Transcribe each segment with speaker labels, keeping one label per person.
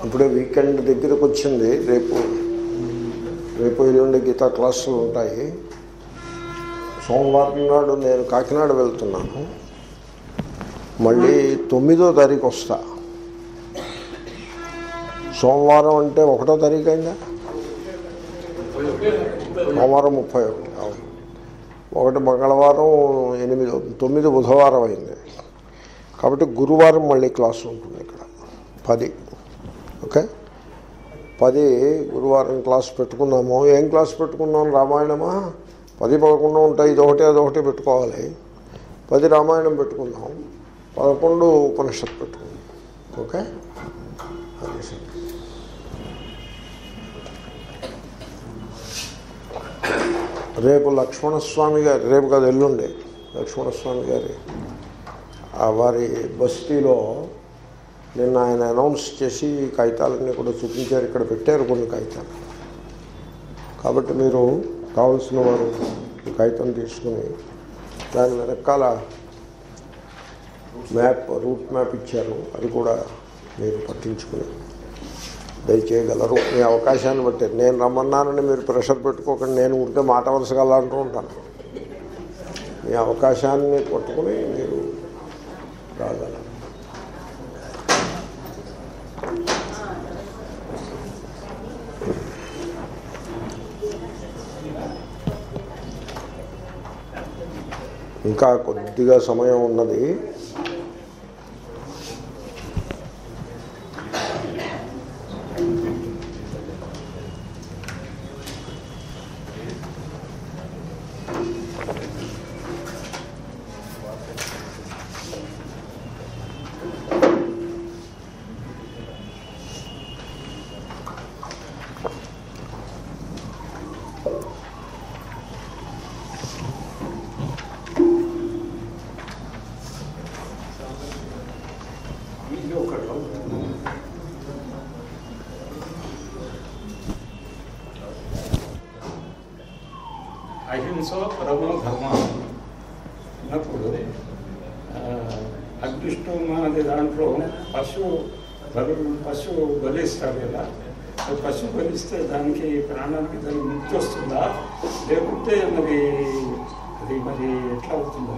Speaker 1: ఇప్పుడే వీకెండ్ దగ్గరకు వచ్చింది రేపు రేపు ఎల్లుండి గీతా క్లాసులు ఉంటాయి సోమవారం నాడు నేను కాకినాడ వెళ్తున్నాను మళ్ళీ తొమ్మిదో తారీఖు వస్తా సోమవారం అంటే ఒకటో తారీఖు అయిందా సోమవారం ముప్పై ఒకటి అవును ఒకటి మంగళవారం ఎనిమిది తొమ్మిది బుధవారం అయింది కాబట్టి గురువారం మళ్ళీ క్లాసు ఉంటుంది ఇక్కడ పది ఓకే పది గురువారం క్లాస్ పెట్టుకున్నాము ఏం క్లాస్ పెట్టుకున్నాం రామాయణమా పది పదకొండు ఉంటాయి ఇదొకటి అదొకటి పెట్టుకోవాలి పది రామాయణం పెట్టుకున్నాం పదకొండు ఉపనిషత్తు పెట్టుకున్నాం ఓకే అది సరే. రేపు లక్ష్మణస్వామి గారి రేపు కాదు ఎల్లుండి లక్ష్మణస్వామి గారి ఆ వారి బస్తీలో నిన్న ఆయన అనౌన్స్ చేసి ఈ కాగితాలన్నీ కూడా చూపించారు ఇక్కడ పెట్టారు కొన్ని కాగితాలు కాబట్టి మీరు కావలసిన వారు ఈ కాగితం తీసుకుని దాని వెనకాల మ్యాప్ రూట్ మ్యాప్ ఇచ్చారు అది కూడా మీరు పట్టించుకుని దయచేయగలరు మీ అవకాశాన్ని బట్టి నేను రమ్మన్నానని మీరు ప్రెషర్ పెట్టుకోకండి నేను ఉంటే మాట వరుసగా అలా అంటూ ఉంటాను మీ అవకాశాన్ని పట్టుకుని మీరు రాగలరు ఇంకా కొద్దిగా సమయం ఉన్నది
Speaker 2: అహింస పరమో ధర్మ అన్నప్పుడు అగ్నిష్టం అనే దాంట్లో పశువు బలి పశువు బలిస్తారు కదా ఆ పశువు బలిస్తే దానికి ప్రాణానికి దానికి ముక్తి వస్తుందా లేకుంటే మరి అది మరి ఎట్లా అవుతుందో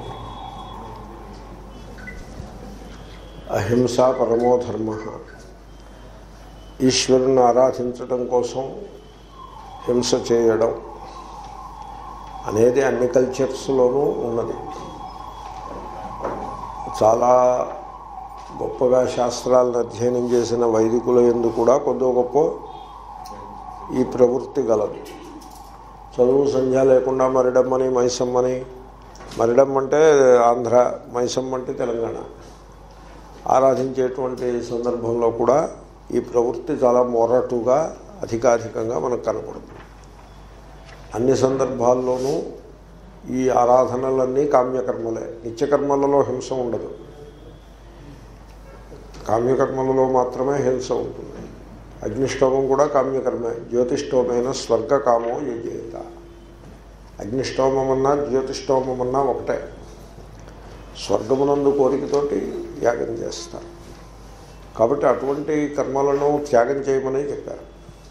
Speaker 1: అహింస పరమో ధర్మ ఈశ్వరుని ఆరాధించడం కోసం హింస చేయడం అనేది అన్ని కల్చర్స్లోనూ ఉన్నది చాలా గొప్పగా శాస్త్రాలను అధ్యయనం చేసిన వైదికుల ఎందు కూడా కొద్ది గొప్ప ఈ ప్రవృత్తి గలదు చదువు సంధ్య లేకుండా మరిడమ్మని మైసమ్మని మరిడమ్మ అంటే ఆంధ్ర మైసమ్మ అంటే తెలంగాణ ఆరాధించేటువంటి సందర్భంలో కూడా ఈ ప్రవృత్తి చాలా మొరటుగా అధికాధికంగా మనకు కనపడుతుంది అన్ని సందర్భాల్లోనూ ఈ ఆరాధనలన్నీ కామ్యకర్మలే నిత్యకర్మలలో హింస ఉండదు కామ్యకర్మలలో మాత్రమే హింస ఉంటుంది అగ్నిష్టోమం కూడా కామ్యకర్మే జ్యోతిష్టోమైన స్వర్గకామో యజేత అగ్నిష్టోమం అన్నా జ్యోతిష్టోమం అన్నా ఒకటే స్వర్గమునందు కోరికతోటి యాగం చేస్తారు కాబట్టి అటువంటి కర్మలను త్యాగం చేయమని చెప్పారు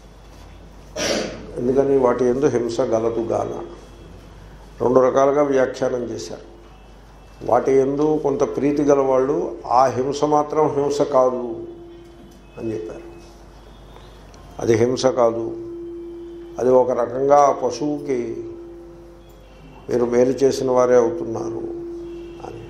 Speaker 1: ఎందుకని వాటి ఎందు హింస గలదు గాన రెండు రకాలుగా వ్యాఖ్యానం చేశారు వాటి ఎందు కొంత ప్రీతి గలవాళ్ళు ఆ హింస మాత్రం హింస కాదు అని చెప్పారు అది హింస కాదు అది ఒక రకంగా ఆ పశువుకి మీరు మేలు చేసిన వారే అవుతున్నారు అని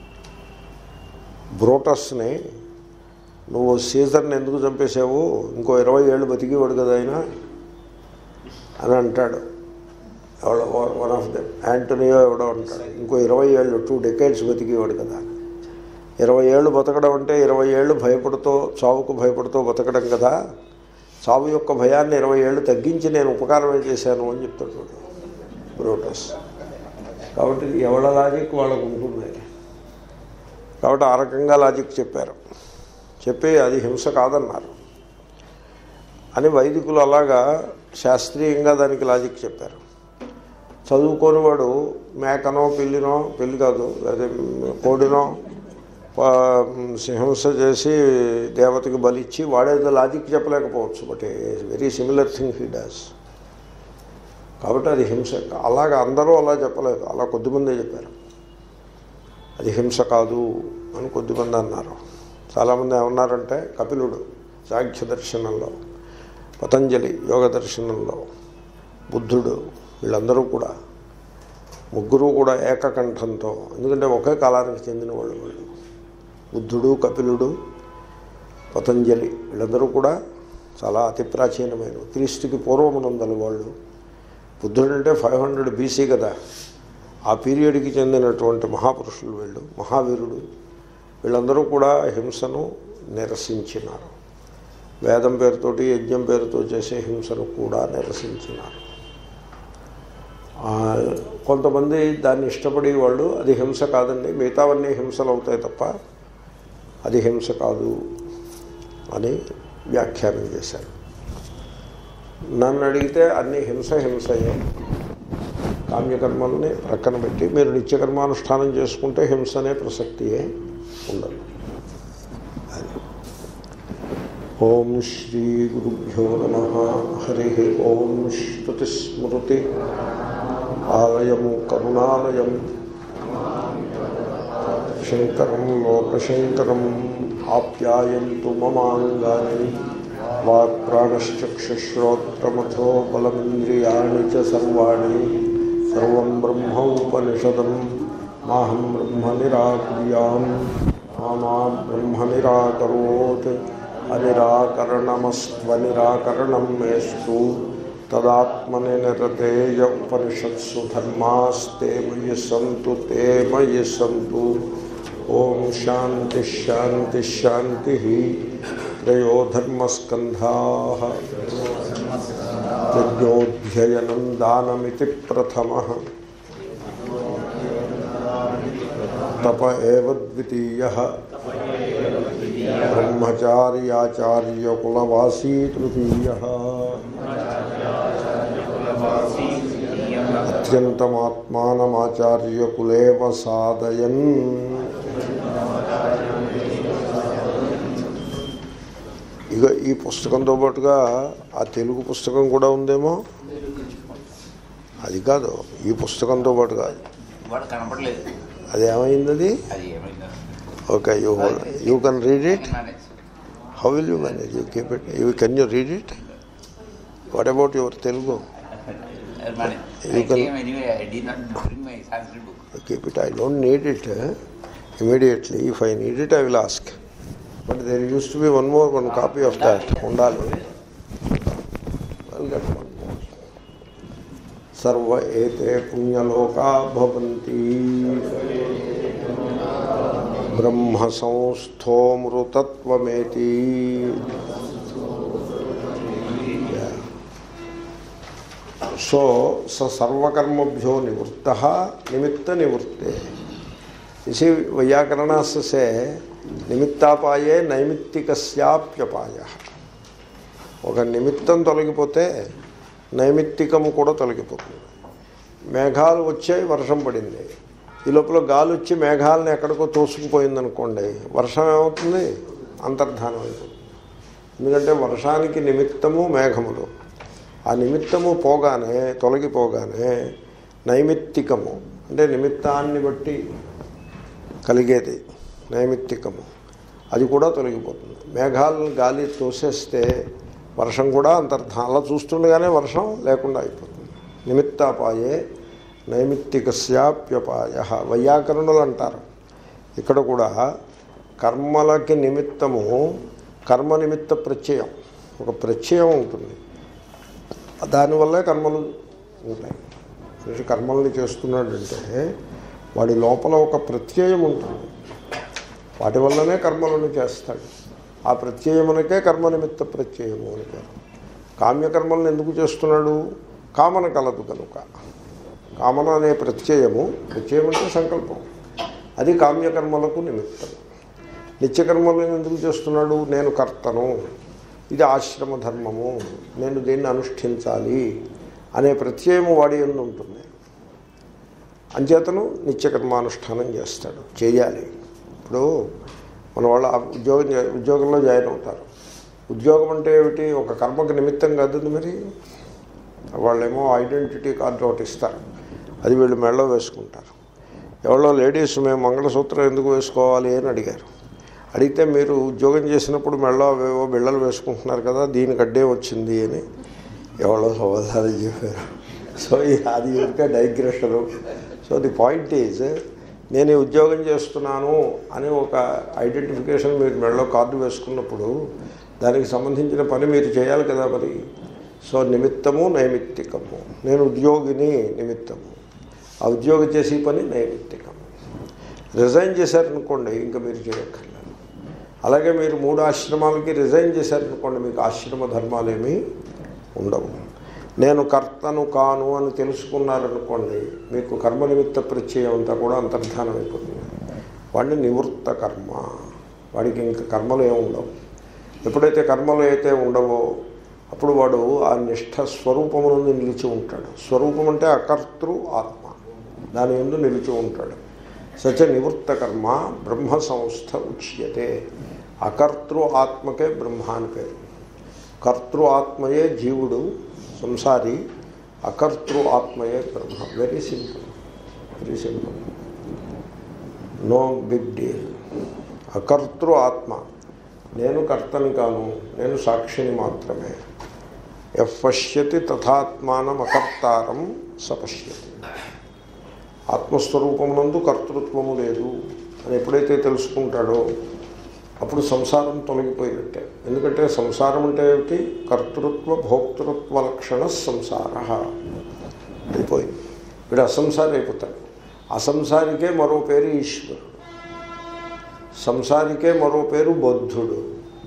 Speaker 1: బ్రోటస్ని నువ్వు సీజర్ని ఎందుకు చంపేశావు ఇంకో ఇరవై ఏళ్ళు బతికేవాడు కదా ఆయన అని అంటాడు ఎవడో వన్ ఆఫ్ దెమ్ యాంటోనియో ఎవడో అంటాడు ఇంకో ఇరవై ఏళ్ళు టూ డెకేడ్స్ బతికేవాడు కదా ఇరవై ఏళ్ళు బతకడం అంటే ఇరవై ఏళ్ళు భయపడుతూ చావుకు భయపడుతూ బతకడం కదా చావు యొక్క భయాన్ని ఇరవై ఏళ్ళు తగ్గించి నేను ఉపకారమే చేశాను అని చెప్తాడు వాడు. బ్రోటస్ కాబట్టి ఎవడ లాజిక్ వాళ్ళకు ఉంటుంది కాబట్టి ఆ రకంగా లాజిక్ చెప్పారు చెప్పి అది హింస కాదన్నారు అని వైదికులు అలాగా శాస్త్రీయంగా దానికి లాజిక్ చెప్పారు చదువుకోని వాడు మేకనో పిల్లినో పిల్లి కాదు అదే కోడినో హింస చేసి దేవతకి బలిచ్చి వాడేదో లాజిక్ చెప్పలేకపోవచ్చు but very similar thing he does కాబట్టి అది హింస అలాగ అందరూ అలా చెప్పలేదు అలా కొద్దిమందే చెప్పారు అది హింస కాదు అని కొద్దిమంది అన్నారు చాలామంది ఏమన్నారంటే కపిలుడు సాంఖ్య దర్శనంలో పతంజలి యోగ దర్శనంలో బుద్ధుడు వీళ్ళందరూ కూడా ముగ్గురు కూడా ఏకకంఠంతో ఎందుకంటే ఒకే కాలానికి చెందిన వాళ్ళు వాళ్ళు బుద్ధుడు కపిలుడు పతంజలి వీళ్ళందరూ కూడా చాలా అతి ప్రాచీనమైన క్రీస్తుకి పూర్వమునందలు వాళ్ళు బుద్ధుడు అంటే ఫైవ్ హండ్రెడ్ బీసీ కదా ఆ పీరియడ్కి చెందినటువంటి మహాపురుషులు వీళ్ళు మహావీరుడు వీళ్ళందరూ కూడా హింసను నిరసించినారు వేదం పేరుతోటి యజ్ఞం పేరుతో చేసే హింసను కూడా నిరసించినారు ఆ, కొంతమంది దాన్ని ఇష్టపడే వాళ్ళు అది హింస కాదండి మిగతావన్నీ హింసలు అవుతాయి తప్ప అది హింస కాదు అని వ్యాఖ్యానం చేశారు నన్ను అడిగితే అన్ని హింస హింసయే కామ్యకర్మల్ని ప్రక్కన పెట్టి మీరు నిత్యకర్మానుష్ఠానం చేసుకుంటే హింస అనే ప్రసక్తియే ఉండదు అది ఓం శ్రీ గురుభ్యో నమ హరి ఓం శ్రుతిస్మృతి ఆలయము కరుణాలయం శంకరం లోకశంకరం ఆప్యాయంతు మమాంగాని వాక్ప్రాణశ్చక్షుశ్రోత్రమథో బలమింద్రియాణి చ సర్వాణి సర్వం బ్రహ్మ ఉపనిషదం మాహం బ్రహ్మ నిరాకుర్యాం మామా బ్రహ్మ నిరాకరోత్ అనిరాకరణమస్వనిరాకరణం మేస్తు తదాత్మని నిరతేయ ఉపనిషత్సు ధర్మాస్తే మయి సంతు తే మయి సంతు ఓం శాంతి శాంతి శాంతి త్రయో ధర్మస్కంధా యజ్ఞోధ్యయనం దానమితి ప్రథమ తప ఏవ ద్వితీయ బ్రహ్మచార్యాచార్యకులవాసీ తృతీయ అత్యంతమాత్మానమాచార్యకులేవ సాధయన్ ఇక ఈ పుస్తకంతో పాటుగా ఆ తెలుగు పుస్తకం కూడా ఉందేమో అది కాదు ఈ పుస్తకంతో పాటు కాదు
Speaker 3: వాడు కనపడలేదు
Speaker 1: అది ఏమైంది అది
Speaker 3: అది ఏమైందో
Speaker 1: okay you you can read it
Speaker 3: manage
Speaker 1: how will you manage you keep it you can you read it what about your Telugu
Speaker 3: manage
Speaker 1: You can-
Speaker 3: anyway I did not bring my Sanskrit book
Speaker 1: keep it. I don't need it uh, immediately. If I need it, I will ask. But there used to be one more, one copy of that. Undali. I'll get one more. సర్వ ఏతే పుణ్యలోకా భవంతి బ్రహ్మ సంస్థోమృతత్వమేతి so స సర్వకర్మభ్యో నివృత్త నిమిత్త నివృత్తే ఇసి వైయాకరణాసే నిమిత్తాపాయే నైమిత్తికస్యాప్యపాయ ఒక నిమిత్తం తొలగిపోతే నైమిత్తికము కూడా తొలగిపోతుంది మేఘాలు వచ్చాయి వర్షం పడింది ఈ లోపల గాలి వచ్చి మేఘాలను ఎక్కడికో తోసుకుపోయిందనుకోండి వర్షం ఏమవుతుంది అంతర్ధానం అయిపోతుంది ఎందుకంటే వర్షానికి నిమిత్తము మేఘములు ఆ నిమిత్తము పోగానే తొలగిపోగానే నైమిత్తికము అంటే నిమిత్తాన్ని బట్టి కలిగేది నైమిత్తికము అది కూడా తొలగిపోతుంది మేఘాలను గాలి తోసేస్తే వర్షం కూడా అంతర్ధా అలా చూస్తుండగానే వర్షం లేకుండా అయిపోతుంది నిమిత్తాపాయే నైమిత్తికస్యాప్యపాయ వైయాకరణులు అంటారు ఇక్కడ కూడా కర్మలకి నిమిత్తము కర్మ నిమిత్త ప్రత్యయం ఒక ప్రత్యయం ఉంటుంది దానివల్లే కర్మలు ఉంటాయి మనిషి కర్మల్ని చేస్తున్నాడంటే వాడి లోపల ఒక ప్రత్యయం ఉంటుంది వాటి వల్లనే కర్మలను చేస్తాడు ఆ ప్రత్యయమునకే కర్మ నిమిత్త ప్రత్యయము అని పేరు కామ్యకర్మలను ఎందుకు చేస్తున్నాడు కామన కలదు కనుక కామన అనే ప్రత్యయము ప్రత్యయం అంటే సంకల్పం అది కామ్యకర్మలకు నిమిత్తం నిత్యకర్మలను ఎందుకు చేస్తున్నాడు నేను కర్తను ఇది ఆశ్రమ ధర్మము నేను దీన్ని అనుష్ఠించాలి అనే ప్రత్యయము వాడి ఎందు ఉంటుంది అంచేతను నిత్యకర్మానుష్ఠానం చేస్తాడు చేయాలి ఇప్పుడు మన వాళ్ళు ఆ ఉద్యోగం చే- ఉద్యోగంలో జాయిన్ అవుతారు ఉద్యోగం అంటే ఏమిటి ఒక కర్మకు నిమిత్తం కాదు మరి వాళ్ళేమో ఐడెంటిటీ కార్డు ఒకటి ఇస్తారు అది వీళ్ళు మెడలో వేసుకుంటారు ఎవరో లేడీస్ మేము మంగళసూత్రం ఎందుకు వేసుకోవాలి అని అడిగారు అడిగితే మీరు ఉద్యోగం చేసినప్పుడు మెడలో అవేవో బిళ్ళలు వేసుకుంటున్నారు కదా దీనికి అడ్డే వచ్చింది అని ఎవరో సమాధానం చెప్పారు సో ఈ- అది ఇంకా digression so the point is నేను ఈ ఉద్యోగం చేస్తున్నాను అని ఒక ఐడెంటిఫికేషన్ మీరు మెడలో కార్డు వేసుకున్నప్పుడు దానికి సంబంధించిన పని మీరు చేయాలి కదా మరి సో నిమిత్తము నైమిత్తికము నేను ఉద్యోగిని నిమిత్తము ఆ ఉద్యోగం చేసే పని నైమిత్తికము రిజైన్ చేశారనుకోండి ఇంకా మీరు చేయక్కర్లేదు అలాగే మీరు మూడు ఆశ్రమాలకి రిజైన్ చేశారనుకోండి మీకు ఆశ్రమ ధర్మాలేమీ ఉండవు నేను కర్తను కాను అని తెలుసుకున్నారనుకోండి మీకు కర్మ నిమిత్త ప్రత్యయం అంతా కూడా అంతర్ధానం అయిపోతుంది వాడిని నివృత్త కర్మ వాడికి ఇంకా కర్మలు ఏమి ఉండవు ఎప్పుడైతే కర్మలు అయితే ఉండవో అప్పుడు వాడు ఆ నిష్ఠ స్వరూపమునందు నిలిచి ఉంటాడు స్వరూపం అంటే అకర్తృ ఆత్మ దాని ఎందు నిలిచి ఉంటాడు సచ నివృత్త కర్మ బ్రహ్మ సంస్థ ఉచ్యతే అకర్తృ ఆత్మకే బ్రహ్మ అని పేరు కర్తృ ఆత్మయే జీవుడు సంసారి అకర్తృ ఆత్మయే బ్రహ్మ very simple very simple no big deal అకర్తృ ఆత్మ నేను కర్తని కాను నేను సాక్షిని మాత్రమే ఎఫ్ పశ్యతి తథాత్మానం అకర్తారం సపశ్యతి ఆత్మస్వరూపమునందు కర్తృత్వము లేదు అని ఎప్పుడైతే తెలుసుకుంటాడో అప్పుడు సంసారం తొలగిపోయినట్టే ఎందుకంటే సంసారం అంటే ఏమిటి కర్తృత్వ భోక్తృత్వ లక్షణ సంసార అయిపోయింది వీడు అసంసారి అయిపోతాడు అసంసారికే మరో పేరు ఈశ్వరుడు సంసారికే మరో పేరు బద్ధుడు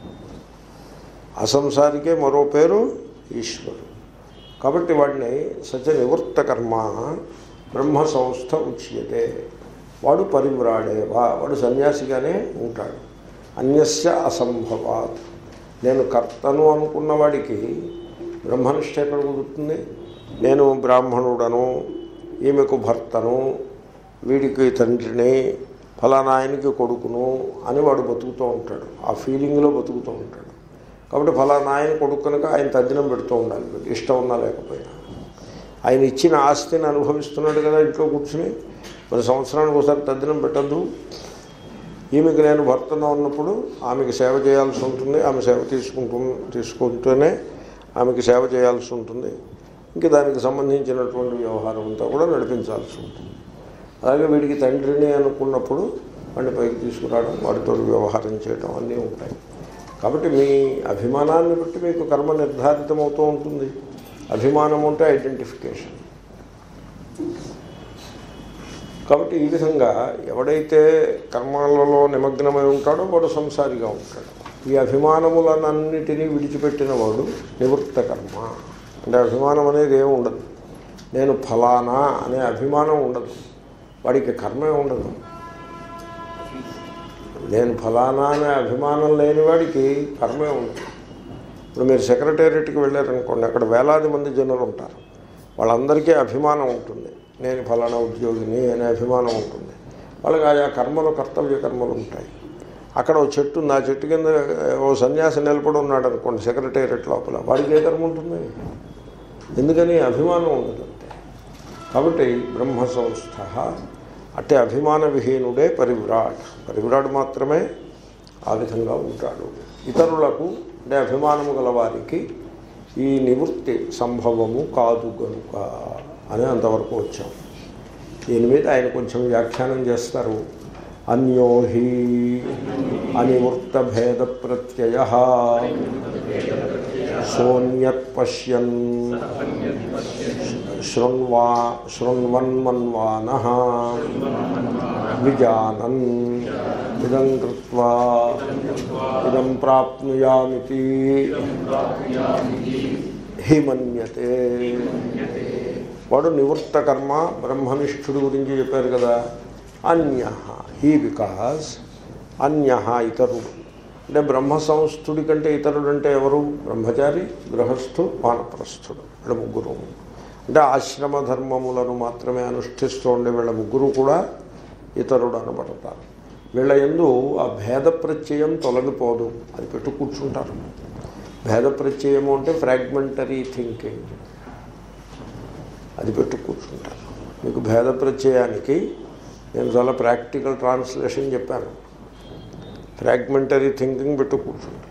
Speaker 1: అసంసారికే మరో పేరు ఈశ్వరుడు కాబట్టి వాడిని సచ నివృత్త కర్మ బ్రహ్మ సంస్థ ఉచ్యతే వాడు పరివ్రాడేవా వాడు సన్యాసిగానే ఉంటాడు అన్యస్య అసంభవాత్ నేను కర్తను అనుకున్న వాడికి బ్రహ్మనిష్ట ఎక్కడ కుదురుతుంది నేను బ్రాహ్మణుడను ఈమెకు భర్తను వీడికి తండ్రిని ఫలానా ఆయనకి కొడుకును అని వాడు బతుకుతూ ఉంటాడు ఆ ఫీలింగ్లో బతుకుతూ ఉంటాడు కాబట్టి ఫలానా ఆయన కొడుకు కనుక ఆయన తద్దినం పెడుతూ ఉండాలి వీడు ఇష్టం ఉన్నా లేకపోయినా ఆయన ఇచ్చిన ఆస్తిని అనుభవిస్తున్నాడు కదా ఇంట్లో కూర్చుని మరి సంవత్సరానికి ఒకసారి తద్దినం పెట్టద్దు ఈమెకి నేను భర్తను ఉన్నప్పుడు ఆమెకి సేవ చేయాల్సి ఉంటుంది ఆమె సేవ తీసుకుంటు తీసుకుంటూనే ఆమెకి సేవ చేయాల్సి ఉంటుంది ఇంక దానికి సంబంధించినటువంటి వ్యవహారం అంతా కూడా నడిపించాల్సి ఉంటుంది అలాగే వీడికి తండ్రిని అనుకున్నప్పుడు వాడిని పైకి తీసుకురావడం వాడితో వ్యవహారం చేయడం అన్నీ ఉంటాయి కాబట్టి మీ అభిమానాన్ని బట్టి మీకు కర్మ నిర్ధారితమవుతూ ఉంటుంది అభిమానం అంటే ఐడెంటిఫికేషన్ కాబట్టి ఈ విధంగా ఎవడైతే కర్మాలలో నిమగ్నమై ఉంటాడో వాడు సంసారిగా ఉంటాడు ఈ అభిమానములనన్నిటినీ విడిచిపెట్టిన వాడు నివృత్త కర్మ అంటే అభిమానం అనేది ఏమి ఉండదు నేను ఫలానా అనే అభిమానం ఉండదు వాడికి కర్మే ఉండదు నేను ఫలానా అనే అభిమానం లేని వాడికి కర్మే ఉండదు ఇప్పుడు మీరు సెక్రటేరియట్కి వెళ్ళారనుకోండి అక్కడ వేలాది మంది జనులు ఉంటారు వాళ్ళందరికీ అభిమానం ఉంటుంది నేను ఫలానా ఉద్యోగిని అనే అభిమానం ఉంటుంది వాళ్ళకి ఆయా కర్మలు కర్తవ్య కర్మలు ఉంటాయి అక్కడ ఓ చెట్టు ఉంది ఆ చెట్టు కింద ఓ సన్యాసి నిలబడి ఉన్నాడు అనుకోండి సెక్రటేరియట్ లోపల వాడికి ఏ కర్మ ఉంటుంది ఎందుకని అభిమానం ఉండదు అంతే కాబట్టి బ్రహ్మ సంస్థ అట్టే అభిమాన విహీనుడే పరివిరాట్ పరివిరాట్ మాత్రమే ఆ విధంగా ఉంటాడు ఇతరులకు అంటే అభిమానము గల వారికి ఈ నివృత్తి సంభవము కాదు గనుక అని అంతవరకు వచ్చాం దీని మీద ఆయన కొంచెం వ్యాఖ్యానం చేస్తారు అన్యోహి అనివృత్త భేద ప్రత్యయ సోన్యత్ పశ్యన్ శృణ్వా శృణ్వన్మన్వాన విజానన్ ఇదం కృత్వా ఇదం ప్రాప్నుయామితి హి మన్యతే వాడు నివృత్త కర్మ బ్రహ్మనిష్ఠుడు గురించి చెప్పారు కదా అన్య హీ బికాస్ అన్య ఇతరుడు అంటే బ్రహ్మ సంస్థుడి కంటే ఇతరుడు అంటే ఎవరు బ్రహ్మచారి గృహస్థు వానప్రస్థుడు వీళ్ళ ముగ్గురు అంటే ఆశ్రమ ధర్మములను మాత్రమే అనుష్ఠిస్తూ ఉండే వీళ్ళ ముగ్గురు కూడా ఇతరుడు అనబడతారు వీళ్ళ ఎందు ఆ భేద ప్రత్యయం తొలగిపోదు అది పెట్టు కూర్చుంటారు భేద ప్రత్యయము అంటే ఫ్రాగ్మెంటరీ థింకింగ్ అది పెట్టు కూర్చుంటారు మీకు భేద ప్రత్యయానికి నేను చాలా ప్రాక్టికల్ ట్రాన్స్లేషన్ చెప్పాను ఫ్రాగ్మెంటరీ థింకింగ్ పెట్టు కూర్చుంటారు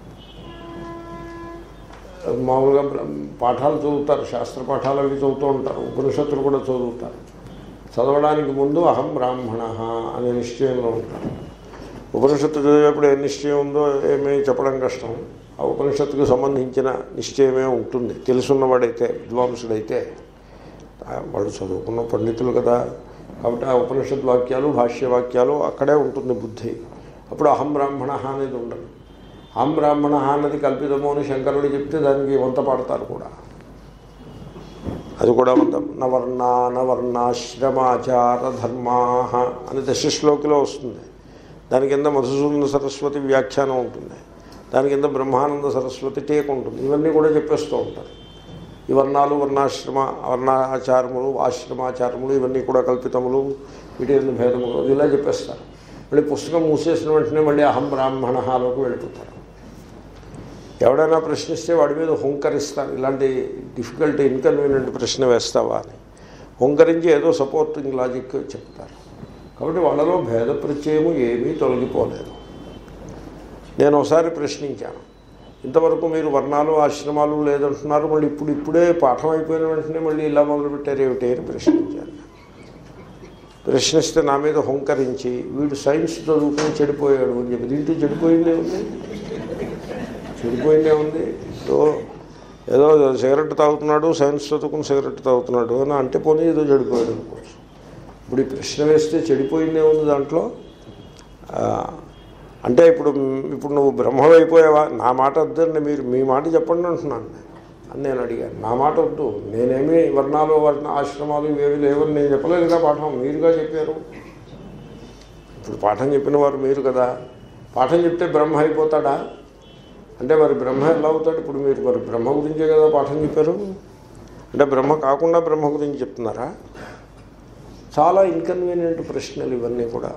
Speaker 1: మామూలుగా పాఠాలు చదువుతారు శాస్త్ర పాఠాలు అవి చదువుతూ ఉంటారు ఉపనిషత్తులు కూడా చదువుతారు చదవడానికి ముందు అహం బ్రాహ్మణ అనే నిశ్చయంలో ఉంటారు ఉపనిషత్తు చదివేప్పుడు ఏ నిశ్చయం ఉందో ఏమీ చెప్పడం కష్టం ఆ ఉపనిషత్తుకు సంబంధించిన నిశ్చయమే ఉంటుంది తెలుసున్నవాడైతే విద్వాంసుడైతే ఆ వాళ్ళు చదువుకున్న పండితులు కదా కాబట్టి ఆ ఉపనిషత్ వాక్యాలు భాష్య వాక్యాలు అక్కడే ఉంటుంది బుద్ధి అప్పుడు అహం బ్రాహ్మణ అనేది ఉండదు అహం బ్రాహ్మణ అన్నది కల్పితము అని శంకరుడు చెప్తే దానికి వంత పాడతారు కూడా అది కూడా వంత నవర్ణ నవర్ణాశ్రమాచార ధర్మా అని దశశ్లోకిలో వస్తుంది దాని కింద మధుసూదన సరస్వతి వ్యాఖ్యానం ఉంటుంది దాని కింద బ్రహ్మానంద సరస్వతి టేక్ ఉంటుంది ఇవన్నీ కూడా చెప్పేస్తూ ఉంటారు ఈ వర్ణాలు వర్ణాశ్రమ వర్ణాచారములు ఆశ్రమాచారములు ఇవన్నీ కూడా కల్పితములు వీటి ఎందు భేదములు ఇలా చెప్పేస్తారు మళ్ళీ పుస్తకం మూసేసిన వెంటనే మళ్ళీ అహం బ్రాహ్మణలోకి వెళ్ళిపోతారు ఎవడైనా ప్రశ్నిస్తే వాడి మీద హుంకరిస్తారు ఇలాంటి డిఫికల్ట్ ఇన్కన్వీనియంట్ ప్రశ్న వేస్తావా అని హుంకరించి ఏదో సపోర్టింగ్ లాజిక్ చెప్తారు కాబట్టి వాళ్ళలో భేద ప్రత్యయము ఏమీ తొలగిపోలేదు నేను ఒకసారి ప్రశ్నించాను ఇంతవరకు మీరు వర్ణాలు ఆశ్రమాలు లేదంటున్నారు మళ్ళీ ఇప్పుడు ఇప్పుడే పాఠం అయిపోయిన వెంటనే మళ్ళీ ఇలా మొదలుపెట్టారు ఏమిటి అని ప్రశ్నించాను ప్రశ్నిస్తే నా మీద హుంకరించి వీడు సైన్స్ చదువుకుని చెడిపోయాడు అని చెప్పి దీంట్లో చెడిపోయిందే ఉంది చెడిపోయిందే ఉంది ఏదో ఏదో సిగరెట్ తాగుతున్నాడు సైన్స్ చదువుకుని సిగరెట్ తాగుతున్నాడు అని అంటే పోనీ ఏదో చెడిపోయాడు అనుకోవచ్చు ఇప్పుడు ఈ ప్రశ్న వేస్తే చెడిపోయిందే ఉంది దాంట్లో ఆ, అంటే ఇప్పుడు ఇప్పుడు నువ్వు బ్రహ్మమైపోయావా నా మాట వద్దండి మీరు మీ మాట చెప్పండి అంటున్నాను నేను. అని నేను అడిగాను నా మాట వద్దు నేనేమి వర్ణాలు వర్ణ ఆశ్రమాలు ఇవేవి లేవని నేను చెప్పలేదుగా పాఠం మీరుగా చెప్పారు ఇప్పుడు పాఠం చెప్పిన వారు మీరు కదా పాఠం చెప్తే బ్రహ్మ అయిపోతాడా అంటే మరి బ్రహ్మ ఎలా అవుతాడు ఇప్పుడు మీరు మరి బ్రహ్మ గురించే కదా పాఠం చెప్పారు అంటే బ్రహ్మ కాకుండా బ్రహ్మ గురించి చెప్తున్నారా చాలా ఇన్కన్వీనియంట్ ప్రశ్నలు ఇవన్నీ కూడా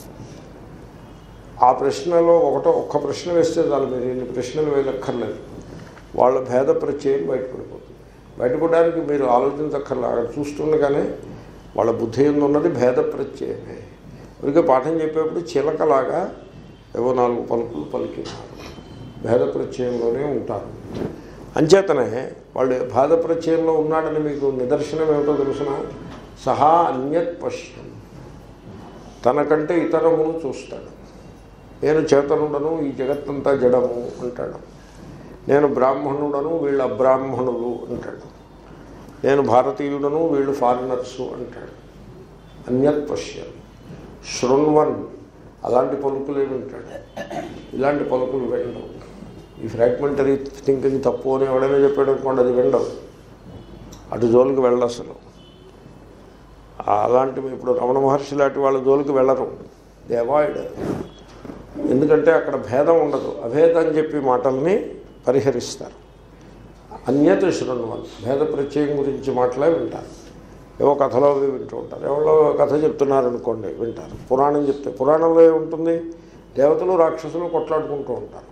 Speaker 1: ఆ ప్రశ్నలో ఒకటో ఒక్క ప్రశ్న వేస్తే చాలు మీరు ఇన్ని ప్రశ్నలు వేయక్కర్లేదు వాళ్ళ భేద ప్రత్యయం బయటపడిపోతుంది బయటపడడానికి మీరు ఆలోచించక్కర్లేదు అక్కడ చూస్తుండగానే వాళ్ళ బుద్ధి ఎందు ఉన్నది భేద ప్రత్యయమే ఊరికే పాఠం చెప్పేప్పుడు చిలకలాగా ఏవో నాలుగు పలుకులు పలికినారు భేద ప్రత్యయంలోనే ఉంటారు అంచేతనే వాళ్ళు భేద ప్రత్యయంలో ఉన్నాడని మీకు నిదర్శనం ఏమిటో తెలుసిన సహా అన్యత్ పశ్యం తనకంటే ఇతరమును చూస్తాడు నేను చేతనుడను ఈ జగత్తంతా జడము అంటాడు నేను బ్రాహ్మణుడను వీళ్ళు అబ్రాహ్మణులు అంటాడు నేను భారతీయుడను వీళ్ళు ఫారినర్సు అంటాడు అన్యత్ పశ్యం శృణ్వన్ అలాంటి పలుకులే వింటాడు ఇలాంటి పలుకులు వినడం ఈ ఫ్రాగ్మెంటరీ థింకింగ్ తప్పు అని ఎవడైనా చెప్పాడు అనుకోండి అది వినడం అటు జోలికి వెళ్ళదు అసలు అలాంటివి ఇప్పుడు రమణ మహర్షి లాంటి వాళ్ళ జోలికి వెళ్ళరు దే అవాయిడ్ ఎందుకంటే అక్కడ భేదం ఉండదు అభేదం అని చెప్పి మాటల్ని పరిహరిస్తారు అన్యత శృణ్వన్ భేద ప్రత్యయం గురించి మాటలే వింటారు ఏవో కథలో అవి వింటూ ఉంటారు ఎవరో కథ చెప్తున్నారు అనుకోండి వింటారు పురాణం చెప్తే పురాణంలో ఏముంటుంది దేవతలు రాక్షసులు కొట్లాడుకుంటూ ఉంటారు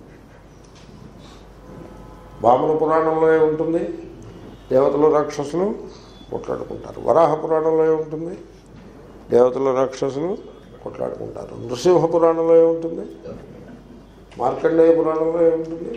Speaker 1: వామన పురాణంలో ఏముంటుంది దేవతలు రాక్షసులు కొట్లాడుకుంటారు వరాహ పురాణంలో ఏముంటుంది దేవతలు రాక్షసులు కొట్లాడుకుంటారు నృసింహ పురాణంలో ఏముంటుంది మార్కండేయ పురాణంలో ఏముంటుంది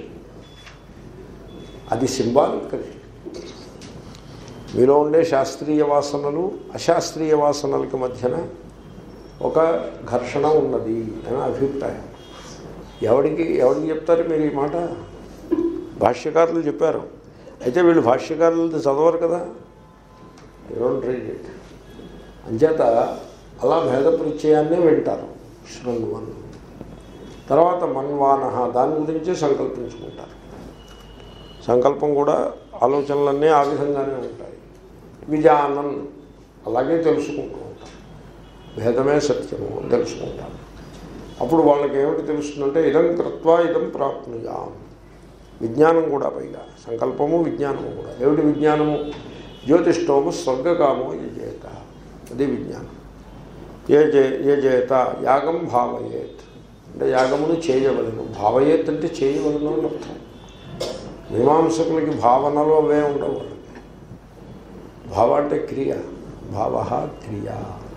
Speaker 1: అది సింబాలిక్ అది మీలో ఉండే శాస్త్రీయ వాసనలు అశాస్త్రీయ వాసనలకి మధ్యన ఒక ఘర్షణ ఉన్నది అని అభిప్రాయం ఎవడికి ఎవరికి చెప్తారు మీరు ఈ మాట భాష్యకారులు చెప్పారు అయితే వీళ్ళు భాష్యకారులు చదవరు కదా డోంట్ రీడ్ ఇట్ అంచేత అలా భేద ప్రత్యయాన్నే వింటారు శృణ్వన్ తర్వాత మన్వానహ దాని గురించే సంకల్పించుకుంటారు సంకల్పం కూడా ఆలోచనలన్నీ ఆ విధంగానే ఉంటాయి విజానన్ అలాగే తెలుసుకుంటూ ఉంటారు భేదమే సత్యము అని తెలుసుకుంటారు అప్పుడు వాళ్ళకి ఏమిటి తెలుస్తుందంటే ఇదం కృత్వా ఇదం ప్రాప్నుయాం విజ్ఞానం కూడా పైగా సంకల్పము విజ్ఞానము కూడా ఏమిటి విజ్ఞానము జ్యోతిష్టోము స్వర్గకామో యజేత అది విజ్ఞానం ఏ జే ఏ జేత యాగం భావయేత్ అంటే యాగమును చేయవలను భావయేత్ అంటే చేయవలను అని అర్థం మీమాంసకులకి భావనలో అవే ఉండవు వాళ్ళకి భావ అంటే క్రియ భావ క్రియ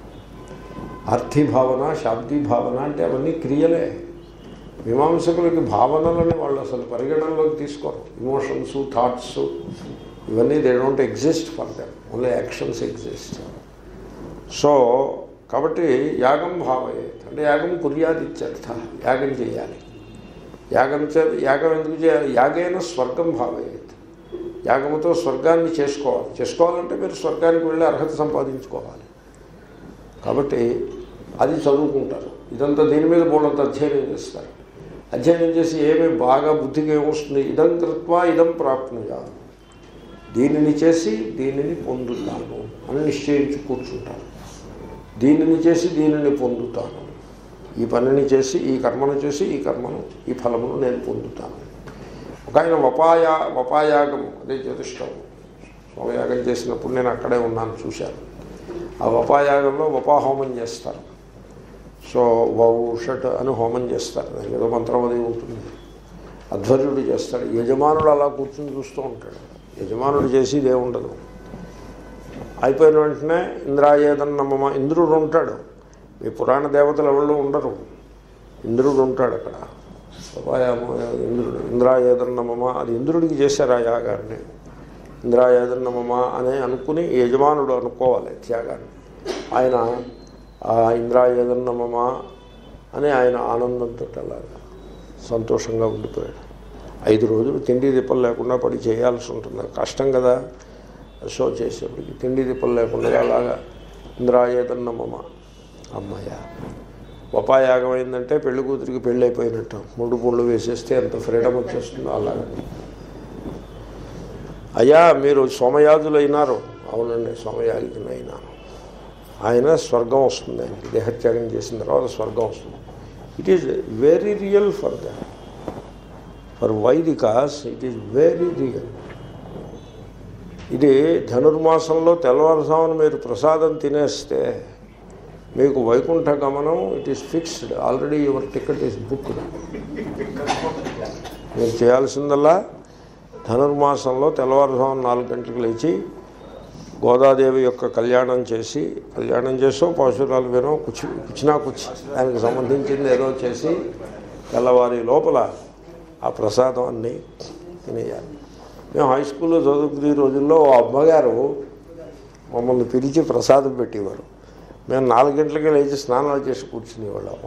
Speaker 1: అర్థి భావన శాబ్ది భావన అంటే అవన్నీ క్రియలే మీమాంసకులకి భావనలని వాళ్ళు అసలు పరిగణనలోకి తీసుకోరు ఇమోషన్స్ థాట్స్ ఇవన్నీ they don't exist for them only actions exist so కాబట్టి యాగం భావయేత్ అంటే యాగం కుర్యాదిత్యర్థ యాగం చేయాలి యాగం చే యాగం ఎందుకు చేయాలి యాగైన స్వర్గం భావయేత్ యాగముతో స్వర్గాన్ని చేసుకోవాలి చేసుకోవాలంటే మీరు స్వర్గానికి వెళ్ళి అర్హత సంపాదించుకోవాలి కాబట్టి అది చదువుకుంటారు ఇదంతా దీని మీద బోళ్ళంత అధ్యయనం చేస్తారు అధ్యయనం చేసి ఏమి బాగా బుద్ధికి ఏమొస్తుంది ఇదం కృత్వా ఇదం ప్రాప్నుయా దీనిని చేసి దీనిని పొందుతాను అని నిశ్చయించి కూర్చుంటాను దీనిని చేసి దీనిని పొందుతాను ఈ పనిని చేసి ఈ కర్మను చేసి ఈ కర్మను ఈ ఫలమును నేను పొందుతాను ఒక ఆయన వపాయా వపాయాగం అదే జ్యోతిష్టం సోమయాగం చేసినప్పుడు నేను అక్కడే ఉన్నాను చూశాను ఆ వపాయాగంలో వపాహోమం చేస్తారు సో వౌషట్ అని హోమం చేస్తారు దానికి ఏదో మంత్రం అది ఉంటుంది అధ్వర్యుడు చేస్తాడు యజమానుడు అలా కూర్చుని చూస్తూ ఉంటాడు యజమానుడు చేసేది ఏముండదు అయిపోయిన వెంటనే ఇంద్రాయేదన్నమ్మ ఇంద్రుడు ఉంటాడు మీ పురాణ దేవతలు ఎవరు ఉండరు ఇంద్రుడు ఉంటాడు అక్కడ ఉపాయామ ఇంద్రుడు ఇంద్రాయేదన్నమ్మ అది ఇంద్రుడికి చేశారు ఆ యాగాన్ని ఇంద్రాయేదన్నమ్మ అని అనుకుని యజమానుడు అనుకోవాలి త్యాగాన్ని ఆయన ఆ ఇంద్రాయేదన్నమ్మ అని ఆయన ఆనందంతో అలాగా సంతోషంగా ఉండిపోయాడు ఐదు రోజులు తిండి తిప్పలు లేకుండా పడి చేయాల్సి ఉంటుంది కష్టం కదా షో చేసేప్పటికి తిండి తిప్పలు లేకుండా అలాగా ఇంద్రాయేదన్నమ్మ అమ్మయ్య ఉపాయాగం అయిందంటే పెళ్లి కూతురికి పెళ్ళి అయిపోయినట్టు ముండు పుండ్లు వేసేస్తే ఎంత ఫ్రీడమ్ వచ్చేస్తుందో అలాగా అయ్యా మీరు సోమయాజులు అయినారు అవునండి సోమయాజిని అయినాను ఆయన స్వర్గం వస్తుంది ఆయనకి దేహత్యాగం చేసిన తర్వాత స్వర్గం వస్తుంది it is very real for that for వైదికాస్ ఇట్ ఈజ్ వెరీ రియల్ ఇది ధనుర్మాసంలో తెల్లవారుసామని మీరు ప్రసాదం తినేస్తే మీకు వైకుంఠ గమనం it is fixed already your ticket is booked మీరు చేయాల్సిందల్లా ధనుర్మాసంలో తెల్లవారుజామున నాలుగు గంటలకు లేచి గోదాదేవి యొక్క కళ్యాణం చేసి కళ్యాణం చేసో పశురాలు వినో కుచి కుచినా కుచి దానికి సంబంధించింది ఏదో చేసి తెల్లవారి లోపల ఆ ప్రసాదం అన్నీ తినేయాలి మేము హై స్కూల్లో చదువుకునే రోజుల్లో ఓ అమ్మగారు మమ్మల్ని పిలిచి ప్రసాదం పెట్టేవారు మేము నాలుగు గంటలకే లేచి స్నానాలు చేసి కూర్చునేవాళ్ళం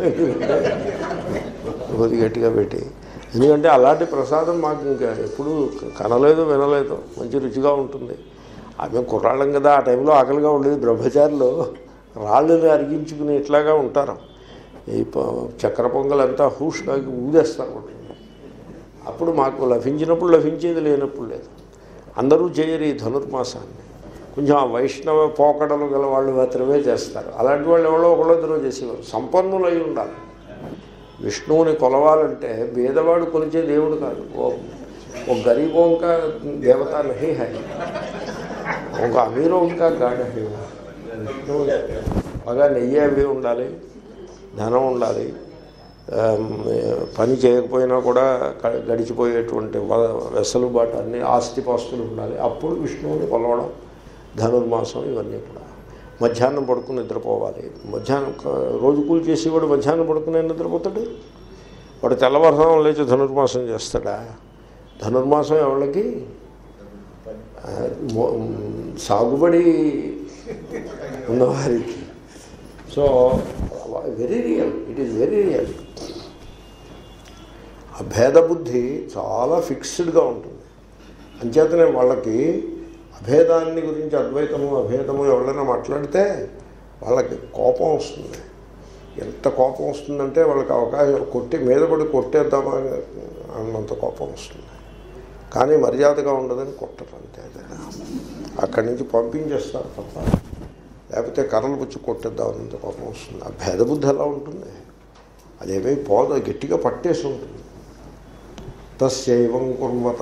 Speaker 1: కొద్ది గట్టిగా పెట్టి ఎందుకంటే అలాంటి ప్రసాదం మాకు ఇంకా ఎప్పుడు కనలేదు వినలేదు మంచి రుచిగా ఉంటుంది ఆమె కుర్రాళ్ళం కదా ఆ టైంలో ఆకలిగా ఉండేది బ్రహ్మచారులు రాళ్ళని అరిగించుకుని ఇట్లాగా ఉంటారు ఈ ప- చక్కెర పొంగల్ అంతా హూష్గా ఊదేస్తారు ఉంటుంది అప్పుడు మాకు లభించినప్పుడు లభించేది లేనప్పుడు లేదు అందరూ చేయరు ఈ ధనుర్మాసాన్ని కొంచెం ఆ వైష్ణవ పోకడలు గల వాళ్ళు మాత్రమే చేస్తారు అలాంటి వాళ్ళు ఎవరో ఒకళ్ళో ఇద్దరు చేసేవారు సంపన్నులు అయి ఉండాలి విష్ణువుని కొలవాలంటే భేదవాడు కొలిచే దేవుడు కాదు ఓ ఓ గరీబోం కా దేవత నహి హై ఒక అమీరోం కా గాఢ హై విష్ణువు బాగా నెయ్యి అవి ఉండాలి ధనం ఉండాలి ఆమ్, పని చేయకపోయినా కూడా క- గడిచిపోయేటువంటి వ- వెసలుబాటు అన్ని ఆస్తిపాస్తులు ఉండాలి అప్పుడు విష్ణువుని కొలవడం ధనుర్మాసం ఇవన్నీ కూడా మధ్యాహ్నం పడుకుని నిద్రపోవాలి మధ్యాహ్నం క- రోజు కూలి చేసేవాడు మధ్యాహ్నం పడుకుని నిద్రపోతాడు వాడు తెల్లవారుసానం లేచి ధనుర్మాసం చేస్తాడా ధనుర్మాసం ఎవరికి ఆ, మో- సాగుబడి ఉన్నవారికి so very real it is very real ఆ భేద బుద్ధి చాలా ఫిక్స్డ్గా ఉంటుంది అంచేతనే వాళ్ళకి అభేదాన్ని గురించి అద్వైతము అభేదము ఎవరైనా మాట్లాడితే వాళ్ళకి కోపం వస్తుంది ఎంత కోపం వస్తుందంటే వాళ్ళకి అవకాశం కొట్టి మీద పడి కొట్టేద్దామా అన్నంత కోపం వస్తుంది కానీ మర్యాదగా ఉండదని కొట్టరు అంతే తేడా. అక్కడి నుంచి పంపించేస్తారు తప్ప లేకపోతే కర్రలు పుచ్చి కొట్టేద్దామన్నంత కోపం వస్తుంది ఆ భేదబుద్ధి ఎలా ఉంటుంది అదేమీ పోద గట్టిగా పట్టేసి ఉంటుంది తస్యైవం కుర్వత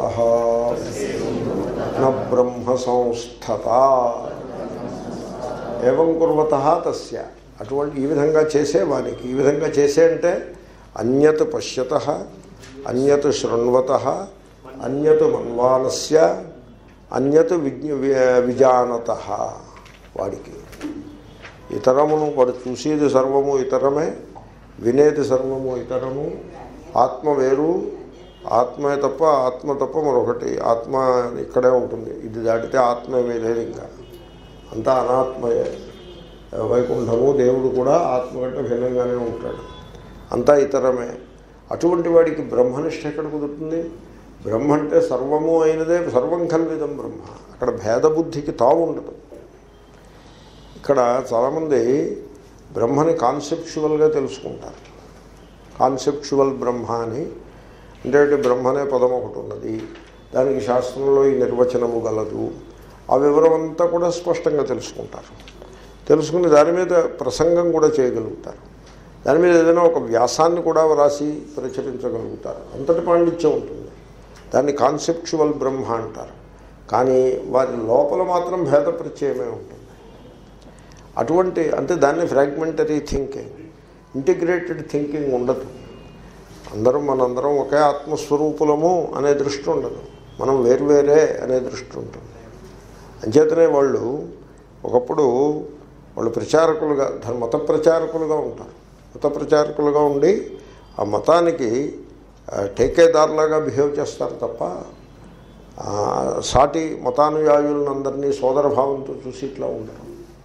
Speaker 1: న బ్రహ్మ సంస్థత ఏవం కుర్వత తస్య అటువంటి ఈ విధంగా చేసే వానికి ఈ విధంగా చేసే అంటే అన్యత్ పశ్యత అన్యత్ శృణ్వత అన్యత్ మన్వానస్య అన్యత్ విజ్ఞ వి- విజానత వాడికి ఇతరమును వాడు చూసేది సర్వము ఇతరమే వినేది సర్వము ఇతరము ఆత్మ వేరు ఆత్మే తప్ప ఆత్మ తప్ప మరొకటి ఆత్మ ఇక్కడే ఉంటుంది ఇది దాటితే ఆత్మ ఏమీ లేదు ఇంకా అంతా అనాత్మయే వైకుంఠము దేవుడు కూడా ఆత్మ కంటే భిన్నంగానే ఉంటాడు అంతా ఇతరమే అటువంటి వాడికి బ్రహ్మనిష్ట ఎక్కడ కుదురుతుంది బ్రహ్మ అంటే సర్వము అయినదే సర్వం కల్విదం బ్రహ్మ అక్కడ భేదబుద్ధికి తావు ఉండదు ఇక్కడ చాలామంది బ్రహ్మని కాన్సెప్చువల్గా తెలుసుకుంటారు కాన్సెప్చువల్ బ్రహ్మ అని అంటే బ్రహ్మ అనే పదం ఒకటి ఉన్నది దానికి శాస్త్రంలో ఈ నిర్వచనము గలదు ఆ వివరం అంతా కూడా స్పష్టంగా తెలుసుకుంటారు తెలుసుకుని దాని మీద ప్రసంగం కూడా చేయగలుగుతారు దాని మీద ఏదైనా ఒక వ్యాసాన్ని కూడా వ్రాసి ప్రచురించగలుగుతారు అంతటి పాండిత్యం ఉంటుంది దాన్ని కాన్సెప్చువల్ బ్రహ్మ అంటారు కానీ వారి లోపల మాత్రం భేద ప్రత్యయమే ఉంటుంది అటువంటి అంటే దాన్ని ఫ్రాగ్మెంటరీ థింకింగ్ ఇంటిగ్రేటెడ్ థింకింగ్ ఉండదు అందరం మనందరం ఒకే ఆత్మస్వరూపులము అనే దృష్టి ఉండదు మనం వేరువేరే అనే దృష్టి ఉంటుంది అంచేతనే వాళ్ళు ఒకప్పుడు వాళ్ళు ప్రచారకులుగా ధర్మ మత ప్రచారకులుగా ఉంటారు మత ప్రచారకులుగా ఉండి ఆ మతానికి ఆ, టేకేదారులాగా బిహేవ్ చేస్తారు తప్ప ఆ, సాటి మతానుయాయులందరినీ సోదర భావంతో చూసి ఇట్లా ఉండరు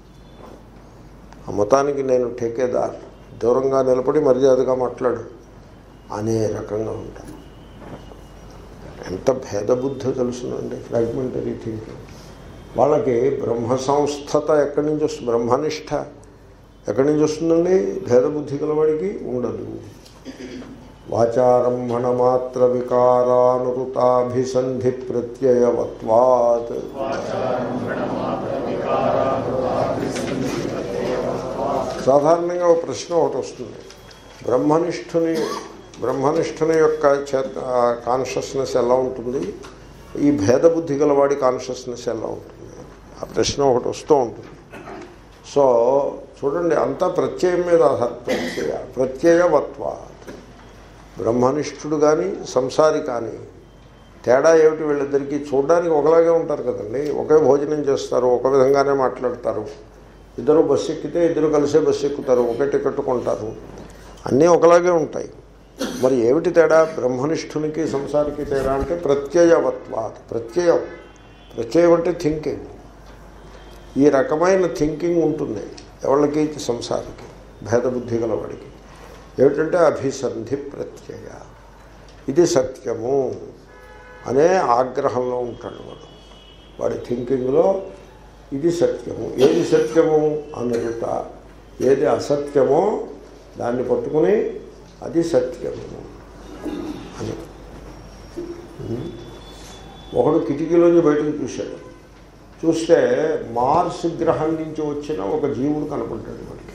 Speaker 1: ఆ మతానికి నేను ఠేకేదార్ దూరంగా నిలబడి మర్యాదగా మాట్లాడు అనే రకంగా ఉంటాను ఎంత భేదబుద్ధి తెలుసునండి ఫ్రాగ్మెంటరీ థింకింగ్ వాళ్ళకి బ్రహ్మ సంస్థత ఎక్కడి నుంచి వస్తుంది బ్రహ్మనిష్ట ఎక్కడి నుంచి వస్తుందండి భేదబుద్ధి గలవాడికి ఉండదు వాచారంభణ మాత్ర వికారానుతాభిసంధి ప్రత్యయవత్వాత్ సాధారణంగా ఒక ప్రశ్న ఒకటి వస్తుంది బ్రహ్మనిష్ఠుని బ్రహ్మనిష్ఠుని యొక్క చేత కాన్షియస్నెస్ ఎలా ఉంటుంది ఈ భేదబుద్ధి గలవాడి కాన్షియస్నెస్ ఎలా ఉంటుంది ఆ ప్రశ్న ఒకటి వస్తూ ఉంటుంది సో చూడండి అంతా ప్రత్యయం మీద ఆధార ప్రత్యయ ప్రత్యయవత్వ బ్రహ్మనిష్ఠుడు కానీ సంసారి కానీ తేడా ఏమిటి వీళ్ళిద్దరికీ చూడడానికి ఒకలాగే ఉంటారు కదండి ఒకే భోజనం చేస్తారు ఒక విధంగానే మాట్లాడతారు ఇద్దరు బస్సు ఎక్కితే ఇద్దరు కలిసే బస్సు ఎక్కుతారు ఒకే టికెట్ కొంటారు అన్నీ ఒకలాగే ఉంటాయి మరి ఏమిటి తేడా బ్రహ్మనిష్ఠునికి సంసారికి తేడా అంటే ప్రత్యయవత్వాత్ ప్రత్యయం ప్రత్యయం అంటే థింకింగ్ ఈ రకమైన థింకింగ్ ఉంటుంది ఎవరికి సంసారికి భేదబుద్ధి గలవాడికి ఏమిటంటే అభిసంధి ప్రత్యయ ఇది సత్యము అనే ఆగ్రహంలో ఉంటాడు వాడు వాడి థింకింగ్లో ఇది సత్యము ఏది సత్యము అనుట ఏది అసత్యమో దాన్ని పట్టుకుని అది సత్యము అని ఉం? ఒకడు కిటికీలోంచి బయటకు చూశాడు చూస్తే మార్స్ గ్రహం నుంచి వచ్చిన ఒక జీవుడు కనపడ్డాడు వాడికి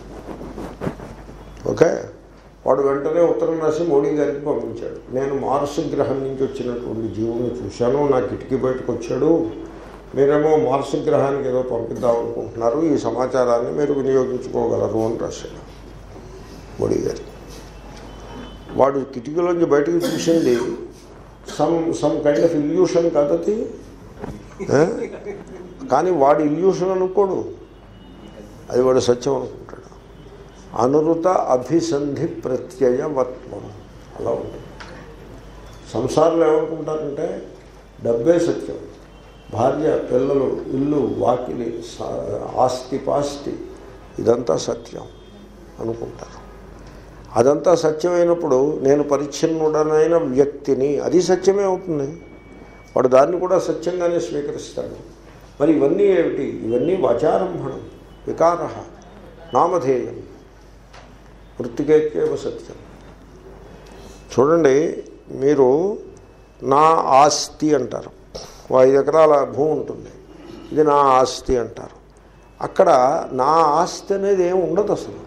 Speaker 1: ఓకే వాడు వెంటనే ఉత్తరం రాసి మోడీ గారికి పంపించాడు నేను మార్స్ గ్రహం నుంచి వచ్చినటువంటి జీవుని చూశాను నా కిటికీ బయటకు వచ్చాడు మీరేమో మార్స్ గ్రహానికి ఏదో పంపిద్దాం అనుకుంటున్నారు ఈ సమాచారాన్ని మీరు వినియోగించుకోగలరు అని రాశాడు మోడీ గారికి వాడు కిటికీలోంచి బయటకు చూసింది some some kind of illusion కాదది ఏ? కానీ వాడు ఇల్యూషన్ అనుకోడు అది వాడు సత్యం అనుకుంటాడు అనురుత అభిసంధి ప్రత్యయవత్వం అలా ఉంటుంది సంసారంలో ఏమనుకుంటారంటే డబ్బే సత్యం భార్య పిల్లలు ఇల్లు వాకిలి సా- ఆస్తి పాస్తి ఇదంతా సత్యం అనుకుంటారు అదంతా సత్యమైనప్పుడు నేను పరిచ్ఛిన్నుడనైన వ్యక్తిని అది సత్యమే అవుతుంది వాడు దాన్ని కూడా సత్యంగానే స్వీకరిస్తాడు మరి ఇవన్నీ ఏమిటి ఇవన్నీ వాచారంభణం వికార నామధేయం వృత్తికేత్యేవ సత్యం చూడండి మీరు నా ఆస్తి అంటారు ఓ ఐదు ఎకరాల భూమి ఉంటుంది ఇది నా ఆస్తి అంటారు అక్కడ నా ఆస్తి అనేది ఏమి ఉండదు అసలు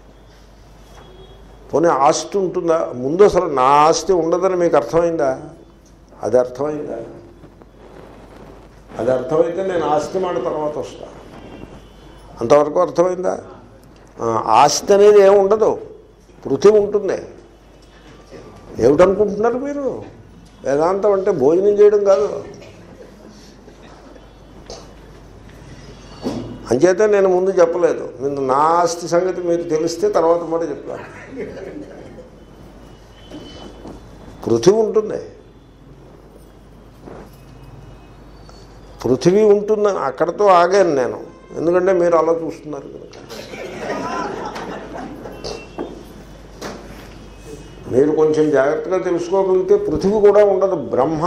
Speaker 1: పోనీ ఆస్తి ఉంటుందా ముందు అసలు నా ఆస్తి ఉండదని మీకు అర్థమైందా అది అర్థమైందా అది అర్థమైతే నేను ఆస్తి మాట తర్వాత వస్తా అంతవరకు అర్థమైందా ఆ, ఆస్తి అనేది ఏమి ఉండదు పృథివీ ఉంటుంది ఏమిటనుకుంటున్నారు మీరు వేదాంతం అంటే భోజనం చేయడం కాదు అంచేతే నేను ముందు చెప్పలేదు ముందు నా ఆస్తి సంగతి మీరు తెలిస్తే తర్వాత మాట చెప్తాను పృథివీ ఉంటుంది పృథివీ ఉంటుందని అక్కడతో ఆగాను నేను ఎందుకంటే మీరు అలా చూస్తున్నారు కనుక మీరు కొంచెం జాగ్రత్తగా తెలుసుకోగలిగితే పృథివీ కూడా ఉండదు బ్రహ్మ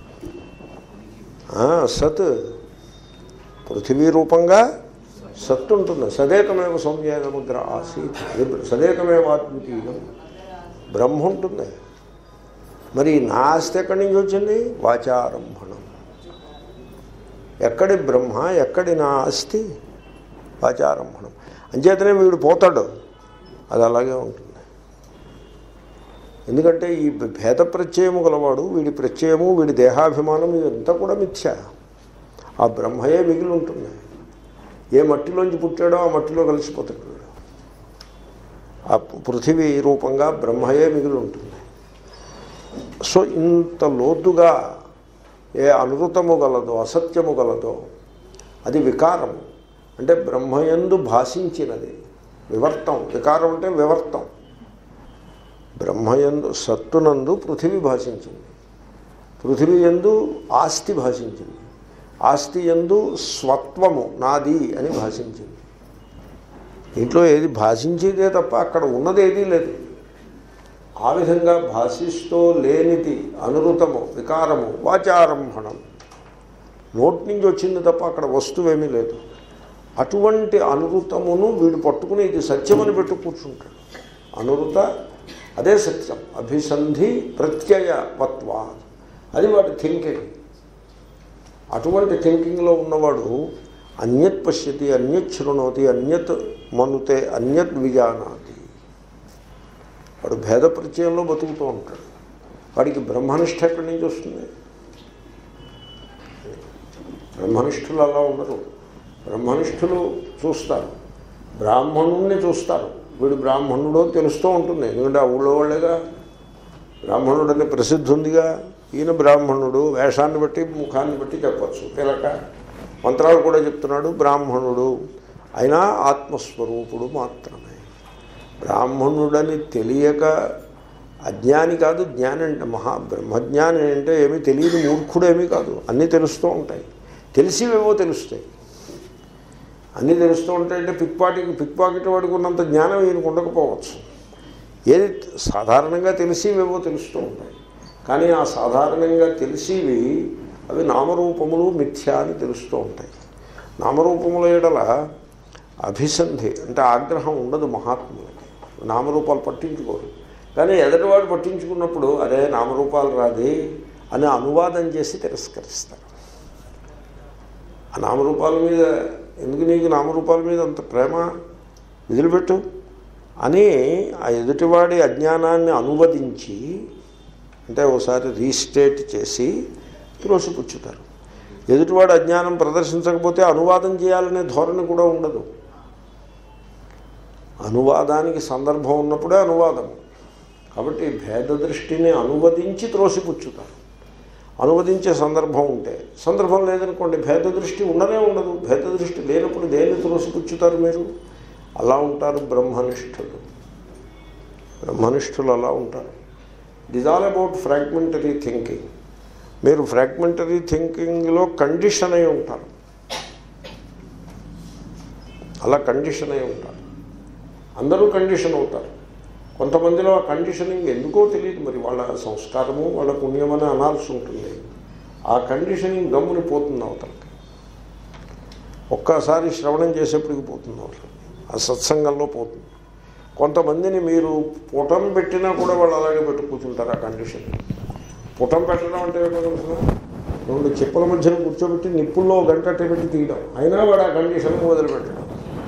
Speaker 1: ఆ, సత్ పృథివీ రూపంగా సత్ ఉంటుంది సదేకమేవ సంజ్ఞానముద్ర ఆసీత్ అది సదేకమేవ ఆత్మీయం బ్రహ్మ ఉంటుంది మరి నా ఆస్తి ఎక్కడి నుంచి వచ్చింది వాచారంభణం ఎక్కడి బ్రహ్మ ఎక్కడి నా ఆస్తి వాచారంభణం అంచేతనే వీడు పోతాడు అది అలాగే ఉంటుంది ఎందుకంటే ఈ భేద ప్రత్యయము గలవాడు వీడి ప్రత్యయము వీడి దేహాభిమానం ఇదంతా కూడా మిథ్య ఆ బ్రహ్మయే మిగిలి ఉంటుంది ఏ మట్టిలోంచి పుట్టాడో ఆ మట్టిలో కలిసిపోతాడు వీడు ఆ పృథివీ రూపంగా బ్రహ్మయే మిగిలి ఉంటుంది సో ఇంత లోతుగా ఏ అనృతము గలదో అసత్యము గలదో అది వికారము అంటే బ్రహ్మయందు భాషించినది వివర్తం వికారం అంటే వివర్తం బ్రహ్మయందు సత్తునందు పృథివీ భాషించింది పృథివీ ఎందు ఆస్తి భాషించింది ఆస్తి ఎందు స్వత్వము నాది అని భాషించింది దీంట్లో ఏది భాషించేదే తప్ప అక్కడ ఉన్నది ఏదీ లేదు ఆ విధంగా భాషిస్తూ లేనిది అనురుతము వికారము వాచారంభణం నోటి నుంచి వచ్చింది తప్ప అక్కడ వస్తువేమీ లేదు అటువంటి అనురుతమును వీడు పట్టుకుని ఇది సత్యమని పెట్టు కూర్చుంటాడు అనురుత అదే సత్యం అభిసంధి ప్రత్యయవత్వా అది వాడి థింకింగ్ అటువంటి థింకింగ్లో ఉన్నవాడు అన్యత్ పశ్యతి అన్యత్ శృణోతి అన్యత్ మనుతే అన్యత్ విజానాతి వాడు భేద పరిచయంలో బతుకుతూ ఉంటాడు వాడికి బ్రహ్మనిష్ట ఎక్కడి నుంచి వస్తుంది బ్రహ్మనిష్ఠులు అలా ఉండరు బ్రహ్మనిష్ఠులు చూస్తారు బ్రాహ్మణుణ్ణి చూస్తారు వీడు బ్రాహ్మణుడో తెలుస్తూ ఉంటుంది ఎందుకంటే ఆ ఊళ్ళో వాళ్ళేగా బ్రాహ్మణుడు అనే ప్రసిద్ధి ఉందిగా ఈయన బ్రాహ్మణుడు వేషాన్ని బట్టి ముఖాన్ని బట్టి చెప్పచ్చు పిలక మంత్రాలు కూడా చెప్తున్నాడు బ్రాహ్మణుడు అయినా ఆత్మస్వరూపుడు మాత్రమే బ్రాహ్మణుడని తెలియక అజ్ఞాని కాదు జ్ఞాని అంటే మహా బ్రహ్మజ్ఞాని అంటే ఏమీ తెలియని మూర్ఖుడేమీ కాదు అన్నీ తెలుస్తూ ఉంటాయి తెలిసివేవో తెలుస్తాయి అన్నీ తెలుస్తూ ఉంటాయంటే పిక్ పాకెట్ పిక్ పాకెట్ వాడికి ఉన్నంత జ్ఞానం ఈయనకు ఉండకపోవచ్చు ఏది సాధారణంగా తెలిసివేవో తెలుస్తూ ఉంటాయి కానీ ఆ సాధారణంగా తెలిసివి అవి నామరూపములు మిథ్య అని తెలుస్తూ ఉంటాయి నామరూపముల ఎడల అభిసంధి అంటే ఆగ్రహం ఉండదు మహాత్ములకి నామరూపాలు పట్టించుకోరు కానీ ఎదటివాడు పట్టించుకున్నప్పుడు అదే నామరూపాలు రాది అని అనువాదం చేసి తిరస్కరిస్తారు ఆ నామరూపాల మీద ఎందుకు నీకు నామరూపాల మీద అంత ప్రేమ వదిలిపెట్టు అని ఆ ఎదుటివాడి అజ్ఞానాన్ని అనువదించి అంటే ఒకసారి రీస్టేట్ చేసి త్రోసిపుచ్చుతారు ఎదుటివాడు అజ్ఞానం ప్రదర్శించకపోతే అనువాదం చేయాలనే ధోరణి కూడా ఉండదు అనువాదానికి సందర్భం ఉన్నప్పుడే అనువాదం కాబట్టి భేద దృష్టిని అనువదించి త్రోసిపుచ్చుతారు అనువదించే సందర్భం ఉంటే సందర్భం లేదనుకోండి భేద దృష్టి ఉండనే ఉండదు భేద దృష్టి లేనప్పుడు దేన్ని త్రోసిపుచ్చుతారు మీరు అలా ఉంటారు బ్రహ్మనిష్ఠులు బ్రహ్మనిష్ఠులు అలా ఉంటారు it is all about fragmentary thinking మీరు ఫ్రాగ్మెంటరీ థింకింగ్లో కండిషన్ అయి ఉంటారు అలా కండిషన్ అయి ఉంటారు అందరూ కండిషన్ అవుతారు కొంతమందిలో ఆ కండిషనింగ్ ఎందుకో తెలియదు మరి వాళ్ళ సంస్కారము వాళ్ళ పుణ్యమని అనాల్సి ఉంటుంది ఆ కండిషనింగ్ గమ్ముని పోతుంది అవతలకి ఒక్కసారి శ్రవణం చేసేప్పటికి పోతుంది అవతలకి ఆ సత్సంగంలో పోతుంది కొంతమందిని మీరు పుటం పెట్టినా కూడా వాళ్ళు అలాగే పెట్టు కూర్చుంటారు ఆ కండిషన్ పుటం పెట్టడం అంటే ఏంటో తెలుసా రెండు చెప్పుల మధ్యన కూర్చోబెట్టి నిప్పుల్లో గంట పెట్టి తీయడం అయినా వాడు ఆ కండిషన్ వదిలిపెట్టడం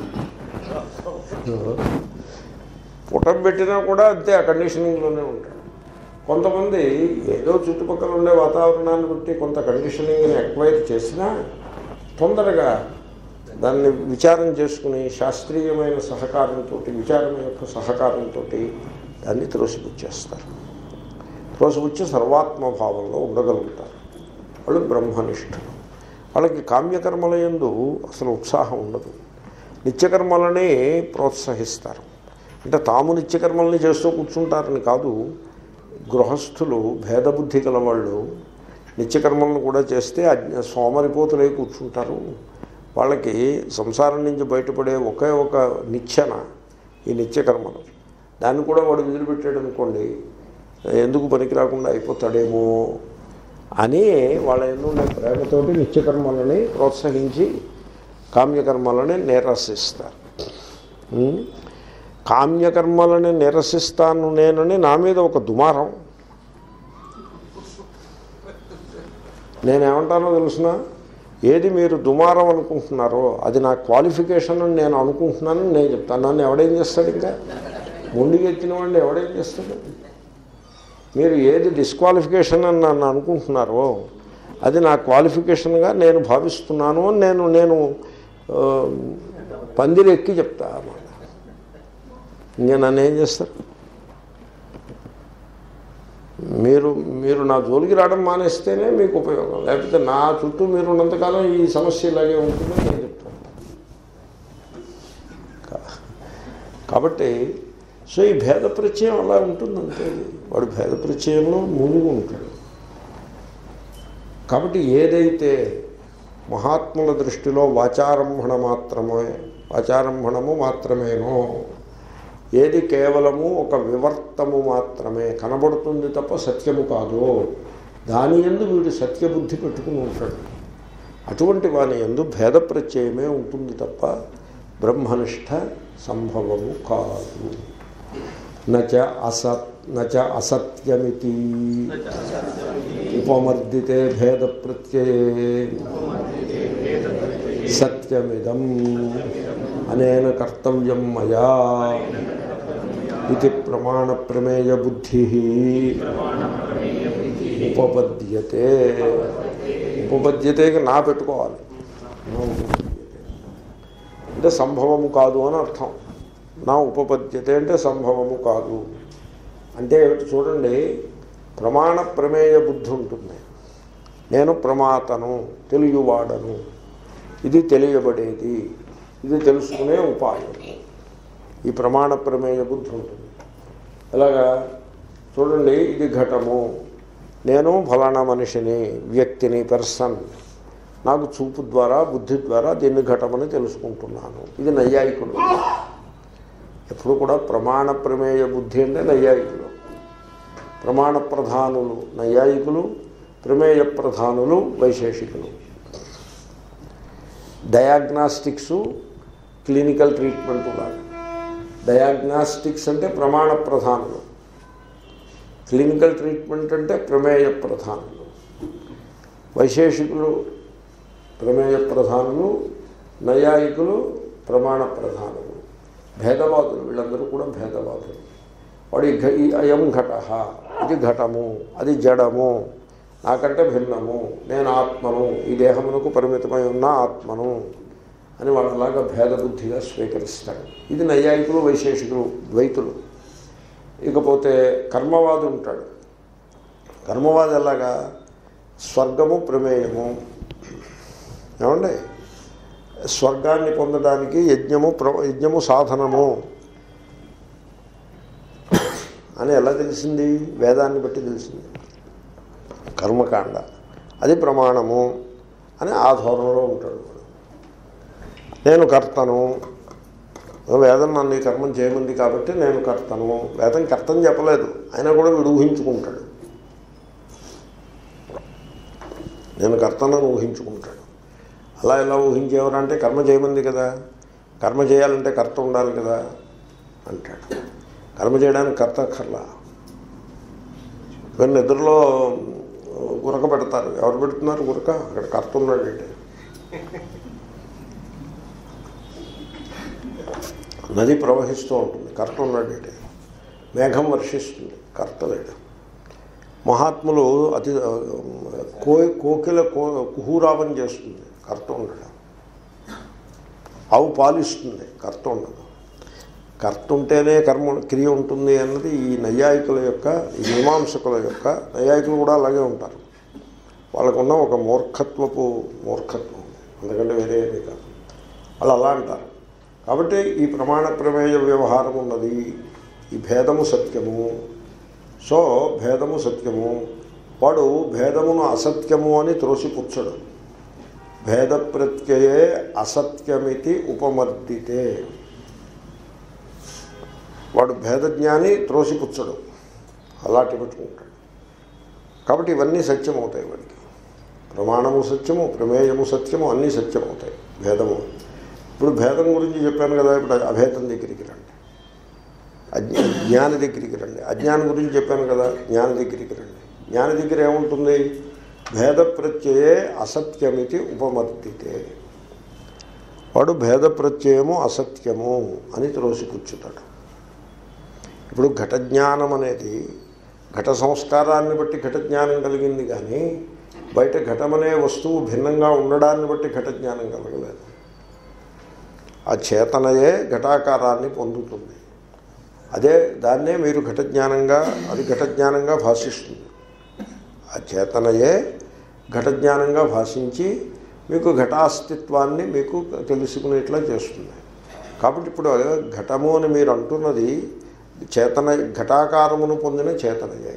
Speaker 1: పుటం పెట్టినా కూడా అంతే ఆ కండిషనింగ్లోనే ఉంటాడు కొంతమంది ఏదో చుట్టుపక్కల ఉండే వాతావరణాన్ని బట్టి కొంత కండిషనింగ్ని ఎక్వైర్ చేసినా తొందరగా దాన్ని విచారం చేసుకుని శాస్త్రీయమైన సహకారంతో విచారం యొక్క సహకారంతో దాన్ని త్రోసిపుచ్చేస్తారు త్రోసిపుచ్చి సర్వాత్మభావంలో ఉండగలుగుతారు వాళ్ళు బ్రహ్మనిష్ఠులు వాళ్ళకి కామ్యకర్మల యందు అసలు ఉత్సాహం ఉండదు నిత్యకర్మలని ప్రోత్సహిస్తారు అంటే తాము నిత్యకర్మల్ని చేస్తూ కూర్చుంటారని కాదు గృహస్థులు భేదబుద్ధి గల వాళ్ళు నిత్యకర్మలను కూడా చేస్తే అజ్ఞ సోమరిపోతులై కూర్చుంటారు వాళ్ళకి సంసారం నుంచి బయటపడే ఒకే ఒక నిచ్చెన ఈ నిత్యకర్మలు దాన్ని కూడా వాడు వదిలిపెట్టాడు అనుకోండి ఎందుకు పనికి రాకుండా అయిపోతాడేమో అని వాళ్ళ ఎన్నున్న ప్రేమతోటి నిత్యకర్మలని ప్రోత్సహించి కామ్యకర్మలని నిరసిస్తారు ఉం? కామ్యకర్మలని నిరసిస్తాను నేనని నా మీద ఒక దుమారం నేనేమంటానో తెలుసిన ఏది మీరు దుమారం అనుకుంటున్నారో అది నా క్వాలిఫికేషన్ అని నేను అనుకుంటున్నానని నేను చెప్తాను నన్ను ఎవడేం చేస్తాడు ఇంకా ముందుకు ఎత్తిన వాడిని ఎవడేం చేస్తాడు మీరు ఏది డిస్క్వాలిఫికేషన్ అని నన్ను అనుకుంటున్నారో అది నా క్వాలిఫికేషన్గా నేను భావిస్తున్నాను అని నేను నేను ఆ, పందిరెక్కి చెప్తా అన్నమాట ఇంకా నన్ను ఏం చేస్తారు మీరు మీరు నా జోలికి రావడం మానేస్తేనే మీకు ఉపయోగం లేకపోతే నా చుట్టూ మీరు ఉన్నంతకాలం ఈ సమస్య ఇలాగే ఉంటుందని నేను చెప్తాను కా- కాబట్టి సో ఈ భేద ప్రత్యయం అలా ఉంటుందంటే వాడు భేద ప్రత్యయంలో మునిగి ఉంటాడు కాబట్టి ఏదైతే మహాత్ముల దృష్టిలో వాచారంభణ మాత్రమే వాచారంభణము మాత్రమేనో ఏది కేవలము ఒక వివర్తము మాత్రమే కనబడుతుంది తప్ప సత్యము కాదు దాని ఎందు వీడు సత్యబుద్ధి పెట్టుకుని ఉంటాడు అటువంటి వాని ఎందు భేద ప్రత్యయమే ఉంటుంది తప్ప బ్రహ్మనిష్ట సంభవము కాదు నచ అసత్ నచ అసత్యమితి ఉపమర్దితే భేద ప్రత్యయే సత్యమిదం అనేన కర్తవ్యం మయా ఇది ప్రమాణ ప్రమేయ బుద్ధి ఉపపద్యతే ఉపపద్యతే నా పెట్టుకోవాలి నా ఉపపద్యతే. అంటే సంభవము కాదు అని అర్థం నా ఉపపద్యతే అంటే సంభవము కాదు అంటే ఏమిటి చూడండి ప్రమాణ ప్రమేయ బుద్ధి ఉంటుంది నేను ప్రమాతను తెలియవాడను ఇది తెలియబడేది ఇది తెలుసుకునే ఉపాయం ఈ ప్రమాణ ప్రమేయ బుద్ధి ఉంటుంది ఎలాగా చూడండి ఇది ఘటము నేను ఫలానా మనిషిని వ్యక్తిని పర్సన్ నాకు చూపు ద్వారా బుద్ధి ద్వారా దీన్ని ఘటమని తెలుసుకుంటున్నాను ఇది నైయాయికుడు ఎప్పుడు కూడా ప్రమాణ ప్రమేయ బుద్ధి అంటే నైయాయికులు ప్రమాణ ప్రధానులు నైయాయికులు ప్రమేయ ప్రధానులు వైశేషికులు డయాగ్నాస్టిక్స్ క్లినికల్ ట్రీట్మెంట్ లాగా డయాగ్నాస్టిక్స్ అంటే ప్రమాణ ప్రధానులు క్లినికల్ ట్రీట్మెంట్ అంటే ప్రమేయ ప్రధానులు వైశేషికులు ప్రమేయ ప్రధానులు నైయాయికులు ప్రమాణ ప్రధానులు భేదవాదులు వీళ్ళందరూ కూడా భేదవాదులు వాడు ఈ ఘ- ఈ అయం ఘట ఇది ఘటము అది జడము నాకంటే భిన్నము నేను ఆత్మను ఈ దేహమునకు పరిమితమై ఉన్న ఆత్మను అని వాళ్ళలాగా భేదబుద్ధిగా స్వీకరిస్తాడు ఇది నైయాయికులు వైశేషికులు ద్వైతులు ఇకపోతే కర్మవాది ఉంటాడు కర్మవాది ఎలాగా స్వర్గము ప్రమేయము ఏమండి స్వర్గాన్ని పొందడానికి యజ్ఞము ప్ర యజ్ఞము సాధనము అని ఎలా తెలిసింది వేదాన్ని బట్టి తెలిసింది కర్మకాండ అది ప్రమాణము అని ఆ ధోరణిలో ఉంటాడు వాడు. నేను కర్తను వేదం నన్ను ఈ కర్మం చేయమంది కాబట్టి నేను కర్తను వేదం కర్తం చెప్పలేదు అయినా కూడా వీడు ఊహించుకుంటాడు నేను కర్తనని ఊహించుకుంటాడు అలా ఎలా ఊహించేవారంటే కర్మ చేయమంది కదా కర్మ చేయాలంటే కర్త ఉండాలి కదా అంటాడు కర్మ చేయడానికి కర్త అక్కర్లా వీళ్ళు నిద్రలో గురక పెడతారు ఎవరు పెడుతున్నారు గురక అక్కడ కర్త ఉన్నాడంటే నది ప్రవహిస్తూ ఉంటుంది కర్త ఉన్నాడంటే మేఘం వర్షిస్తుంది కర్త లేడు మహాత్ములు అతి కో కోకిల కో కుహూరావం చేస్తుంది కర్త ఉండడం ఆవు పాలిస్తుంది కర్త ఉండదు కర్త ఉంటేనే కర్మ క్రియ ఉంటుంది అన్నది ఈ నైయాయికుల యొక్క ఈ మీమాంసకుల యొక్క నైయాయికులు కూడా అలాగే ఉంటారు వాళ్ళకున్న ఒక మూర్ఖత్వపు మూర్ఖత్వం ఎందుకంటే వేరే ఏమీ కాదు వాళ్ళు అలా అంటారు కాబట్టి ఈ ప్రమాణ ప్రమేయ వ్యవహారం ఉన్నది ఈ భేదము సత్యము సో భేదము సత్యము వాడు భేదమును అసత్యము అని త్రోసిపుచ్చడు భేద ప్రత్యయే అసత్యమితి ఉపమర్దితే వాడు భేదజ్ఞాని త్రోసిపుచ్చడు అలాంటి పెట్టుకుంటాడు కాబట్టి ఇవన్నీ సత్యం అవుతాయి వాడికి ప్రమాణము సత్యము ప్రమేయము సత్యము అన్నీ సత్యం అవుతాయి భేదము ఇప్పుడు భేదం గురించి చెప్పాను కదా ఇప్పుడు అభేదం దగ్గరికి రండి అజ్ఞా జ్ఞాని దగ్గరికి రండి అజ్ఞానం గురించి చెప్పాను కదా జ్ఞాని దగ్గరికి రండి జ్ఞాని దగ్గర ఏముంటుంది భేద ప్రత్యయే అసత్యమితి ఉపమర్దితే వాడు భేద ప్రత్యయము అసత్యము అని త్రోసిపుచ్చుతాడు ఇప్పుడు ఘట జ్ఞానం అనేది ఘట సంస్కారాన్ని బట్టి ఘట జ్ఞానం కలిగింది కానీ బయట ఘటమనే వస్తువు భిన్నంగా ఉండడాన్ని బట్టి ఘట జ్ఞానం కలగలేదు ఆ చేతనయే ఘటాకారాన్ని పొందుతుంది అదే దాన్నే మీరు ఘట జ్ఞానంగా అది ఘట జ్ఞానంగా భాషిస్తుంది ఆ చేతనయే ఘట జ్ఞానంగా భాషించి మీకు ఘటాస్తిత్వాన్ని మీకు తెలుసుకునేట్లా చేస్తుంది కాబట్టి ఇప్పుడు ఘటము అని మీరు అంటున్నది చేతన ఘటాకారమును పొందిన చేతనయే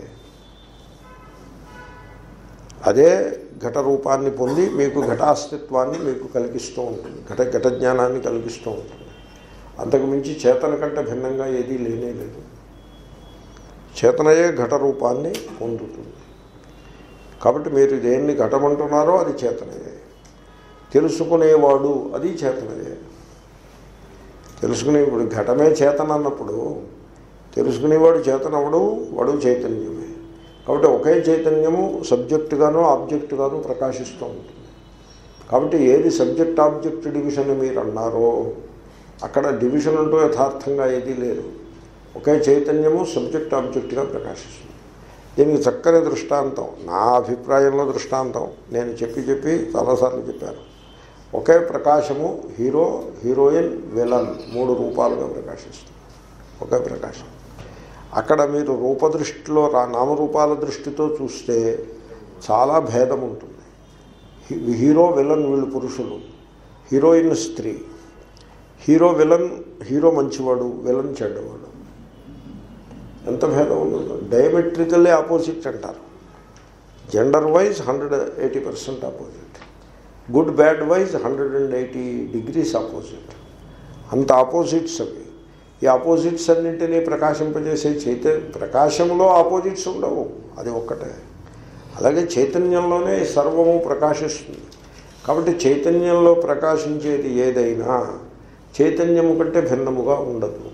Speaker 1: అదే ఘట రూపాన్ని పొంది మీకు ఘటాస్తిత్వాన్ని మీకు కలిగిస్తూ ఉంటుంది ఘట ఘట జ్ఞానాన్ని కలిగిస్తూ ఉంటుంది అంతకు మించి చేతన కంటే భిన్నంగా ఏదీ లేనే లేదు చేతనయే ఘట రూపాన్ని పొందుతుంది కాబట్టి మీరు దేన్ని ఘటమంటున్నారో అది చేతనయే తెలుసుకునేవాడు అది చేతనయే తెలుసుకునే ఇప్పుడు ఘటమే చేతన అన్నప్పుడు తెలుసుకునేవాడు చేతనవడు వాడు చైతన్యమే కాబట్టి ఒకే చైతన్యము సబ్జెక్టుగాను ఆబ్జెక్టుగాను ప్రకాశిస్తూ ఉంటుంది కాబట్టి ఏది సబ్జెక్ట్ ఆబ్జెక్ట్ డివిజన్ మీరు అన్నారో అక్కడ డివిజన్ అంటూ యథార్థంగా ఏదీ లేదు ఒకే చైతన్యము సబ్జెక్ట్ ఆబ్జెక్ట్గా ప్రకాశిస్తుంది దీనికి చక్కని దృష్టాంతం నా అభిప్రాయంలో దృష్టాంతం నేను చెప్పి చెప్పి చాలాసార్లు చెప్పాను ఒకే ప్రకాశము హీరో హీరోయిన్ విలన్ మూడు రూపాలుగా ప్రకాశిస్తుంది ఒకే ప్రకాశం అక్కడ మీరు రూపదృష్టిలో రా నామరూపాల దృష్టితో చూస్తే చాలా భేదం ఉంటుంది హీ- హీరో విలన్ వీళ్ళు పురుషులు హీరోయిన్ స్త్రీ హీరో విలన్ హీరో మంచివాడు విలన్ చెడ్డవాడు ఎంత భేదం ఉన్నదో డయామెట్రికల్లీ ఆపోజిట్ అంటారు gender wise hundred eighty percent opposite good bad wise hundred and eighty degrees opposite అంత ఆపోజిట్స్ అవి ఈ ఆపోజిట్స్ అన్నింటినీ ప్రకాశింపజేసే చైత ప్రకాశంలో ఆపోజిట్స్ ఉండవు అది ఒక్కటే అలాగే చైతన్యంలోనే సర్వము ప్రకాశిస్తుంది కాబట్టి చైతన్యంలో ప్రకాశించేది ఏదైనా చైతన్యము కంటే భిన్నముగా ఉండదు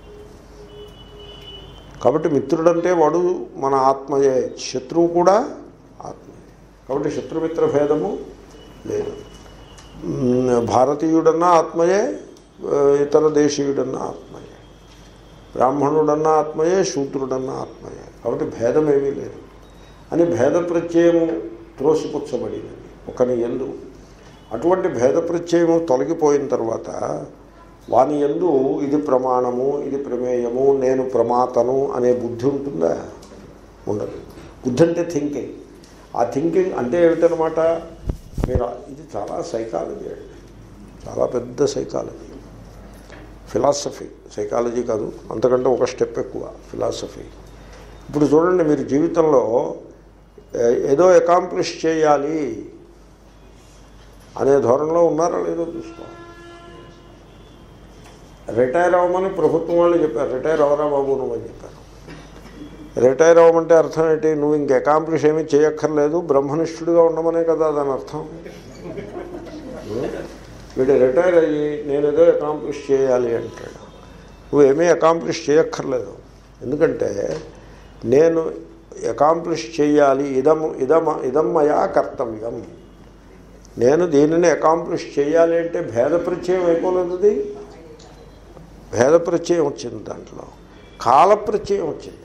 Speaker 1: కాబట్టి మిత్రుడంటే వాడు మన ఆత్మయే శత్రువు కూడా ఆత్మయే కాబట్టి శత్రుమిత్ర భేదము లేదు మ్, భారతీయుడన్నా ఆత్మయే ఆ, ఇతర దేశీయుడన్నా ఆత్మయే బ్రాహ్మణుడన్నా ఆత్మయే శూద్రుడన్నా ఆత్మయే కాబట్టి భేదం ఏమీ లేదు అని భేద ప్రత్యయము త్రోసిపుచ్చబడినది ఒకని ఎందు అటువంటి భేద ప్రత్యయము తొలగిపోయిన తర్వాత వాని ఎందు ఇది ప్రమాణము ఇది ప్రమేయము నేను ప్రమాతను అనే బుద్ధి ఉంటుందా ఉండదు బుద్ధి అంటే థింకింగ్ ఆ థింకింగ్ అంటే ఏమిటనమాట మీరు ఇది చాలా సైకాలజీ అండి చాలా పెద్ద సైకాలజీ ఫిలాసఫీ సైకాలజీ కాదు అంతకంటే ఒక స్టెప్ ఎక్కువ ఫిలాసఫీ ఇప్పుడు చూడండి మీరు జీవితంలో ఏ- ఏదో అకాంప్లిష్ చేయాలి అనే ధోరణిలో ఉన్నారో లేదో చూసుకోవాలి రిటైర్ అవ్వమని ప్రభుత్వం వాళ్ళు చెప్పారు రిటైర్ అవ్వరా బాబు నువ్వు అని చెప్పారు రిటైర్ అవ్వమంటే అర్థం ఏంటి నువ్వు ఇంక అకాంప్లిష్ ఏమీ చేయక్కర్లేదు బ్రహ్మనిష్ఠుడిగా ఉండమనే కదా దాని అర్థం వీడు రిటైర్ అయ్యి నేను ఏదో అకాంప్లిష్ చేయాలి అంటాడు నువ్వు ఏమీ అకాంప్లిష్ చేయక్కర్లేదు ఎందుకంటే నేను అకాంప్లిష్ చేయాలి ఇదం ఇదమ ఇదమ్మయా కర్తవ్యం నేను దీనిని అకాంప్లిష్ చేయాలి అంటే భేద ప్రత్యయం అయిపోలేదు అది భేద ప్రత్యయం వచ్చింది దాంట్లో కాల ప్రత్యయం వచ్చింది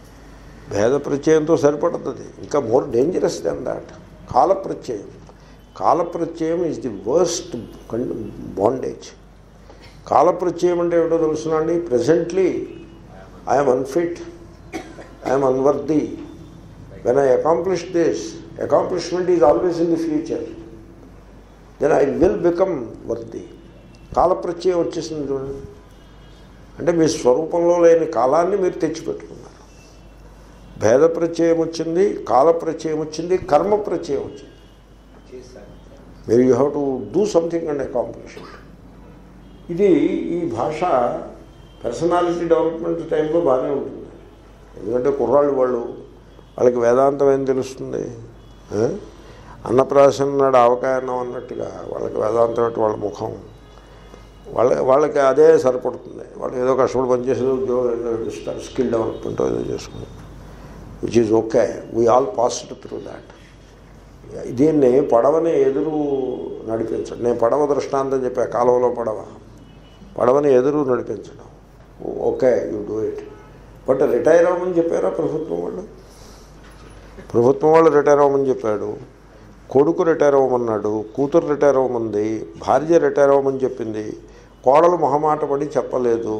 Speaker 1: భేద ప్రత్యయంతో సరిపడుతుంది ఇంకా మోర్ డేంజరస్ దెన్ దాట్ కాల ప్రత్యయం కాలప్రత్యయం ఈజ్ ది వర్స్ట్ బాండేజ్ కాలప్రత్యయం అంటే ఏమిటో తెలుసునండి presently I'm unfit I'm unworthy when I accomplish this accomplishment is always in the future then I will become worthy కాలప్రత్యయం వచ్చేసింది చూడండి అంటే మీ స్వరూపంలో లేని కాలాన్ని మీరు తెచ్చిపెట్టుకున్నారు భేద ప్రత్యయం వచ్చింది కాల ప్రత్యయం వచ్చింది కర్మ ప్రత్యయం వచ్చింది మీరు you have to do something and accomplish ఇది ఈ భాష పర్సనాలిటీ డెవలప్మెంట్ టైంలో బాగానే ఉంటుంది ఎందుకంటే కుర్రాళ్ళు వాళ్ళు వాళ్ళకి వేదాంతం ఏం తెలుస్తుంది ఆ? అన్నప్రాసన నాడు ఆవకాయ అన్నం అన్నట్టుగా వాళ్ళకి వేదాంతం అంటే వాళ్ళ ముఖం వాళ్ళ వాళ్ళకి అదే సరిపడుతుంది వాళ్ళు ఏదో కష్టపడి పనిచేసేది ఉద్యోగం స్కిల్ డెవలప్మెంట్ ఏదో చేసుకుని which is okay we all passed through that దీన్ని పడవని ఎదురు నడిపించడం నేను పడవ దృష్టాంతం చెప్పా కాలువలో పడవ పడవని ఎదురు నడిపించడం okay you do it but retire అవ్వమని చెప్పారా ప్రభుత్వం వాళ్ళు ప్రభుత్వం వాళ్ళు రిటైర్ అవ్వమని చెప్పాడు కొడుకు రిటైర్ అవ్వమన్నాడు కూతురు రిటైర్ అవ్వమంది భార్య రిటైర్ అవ్వమని చెప్పింది కోడలు మొహమాట పడి చెప్పలేదు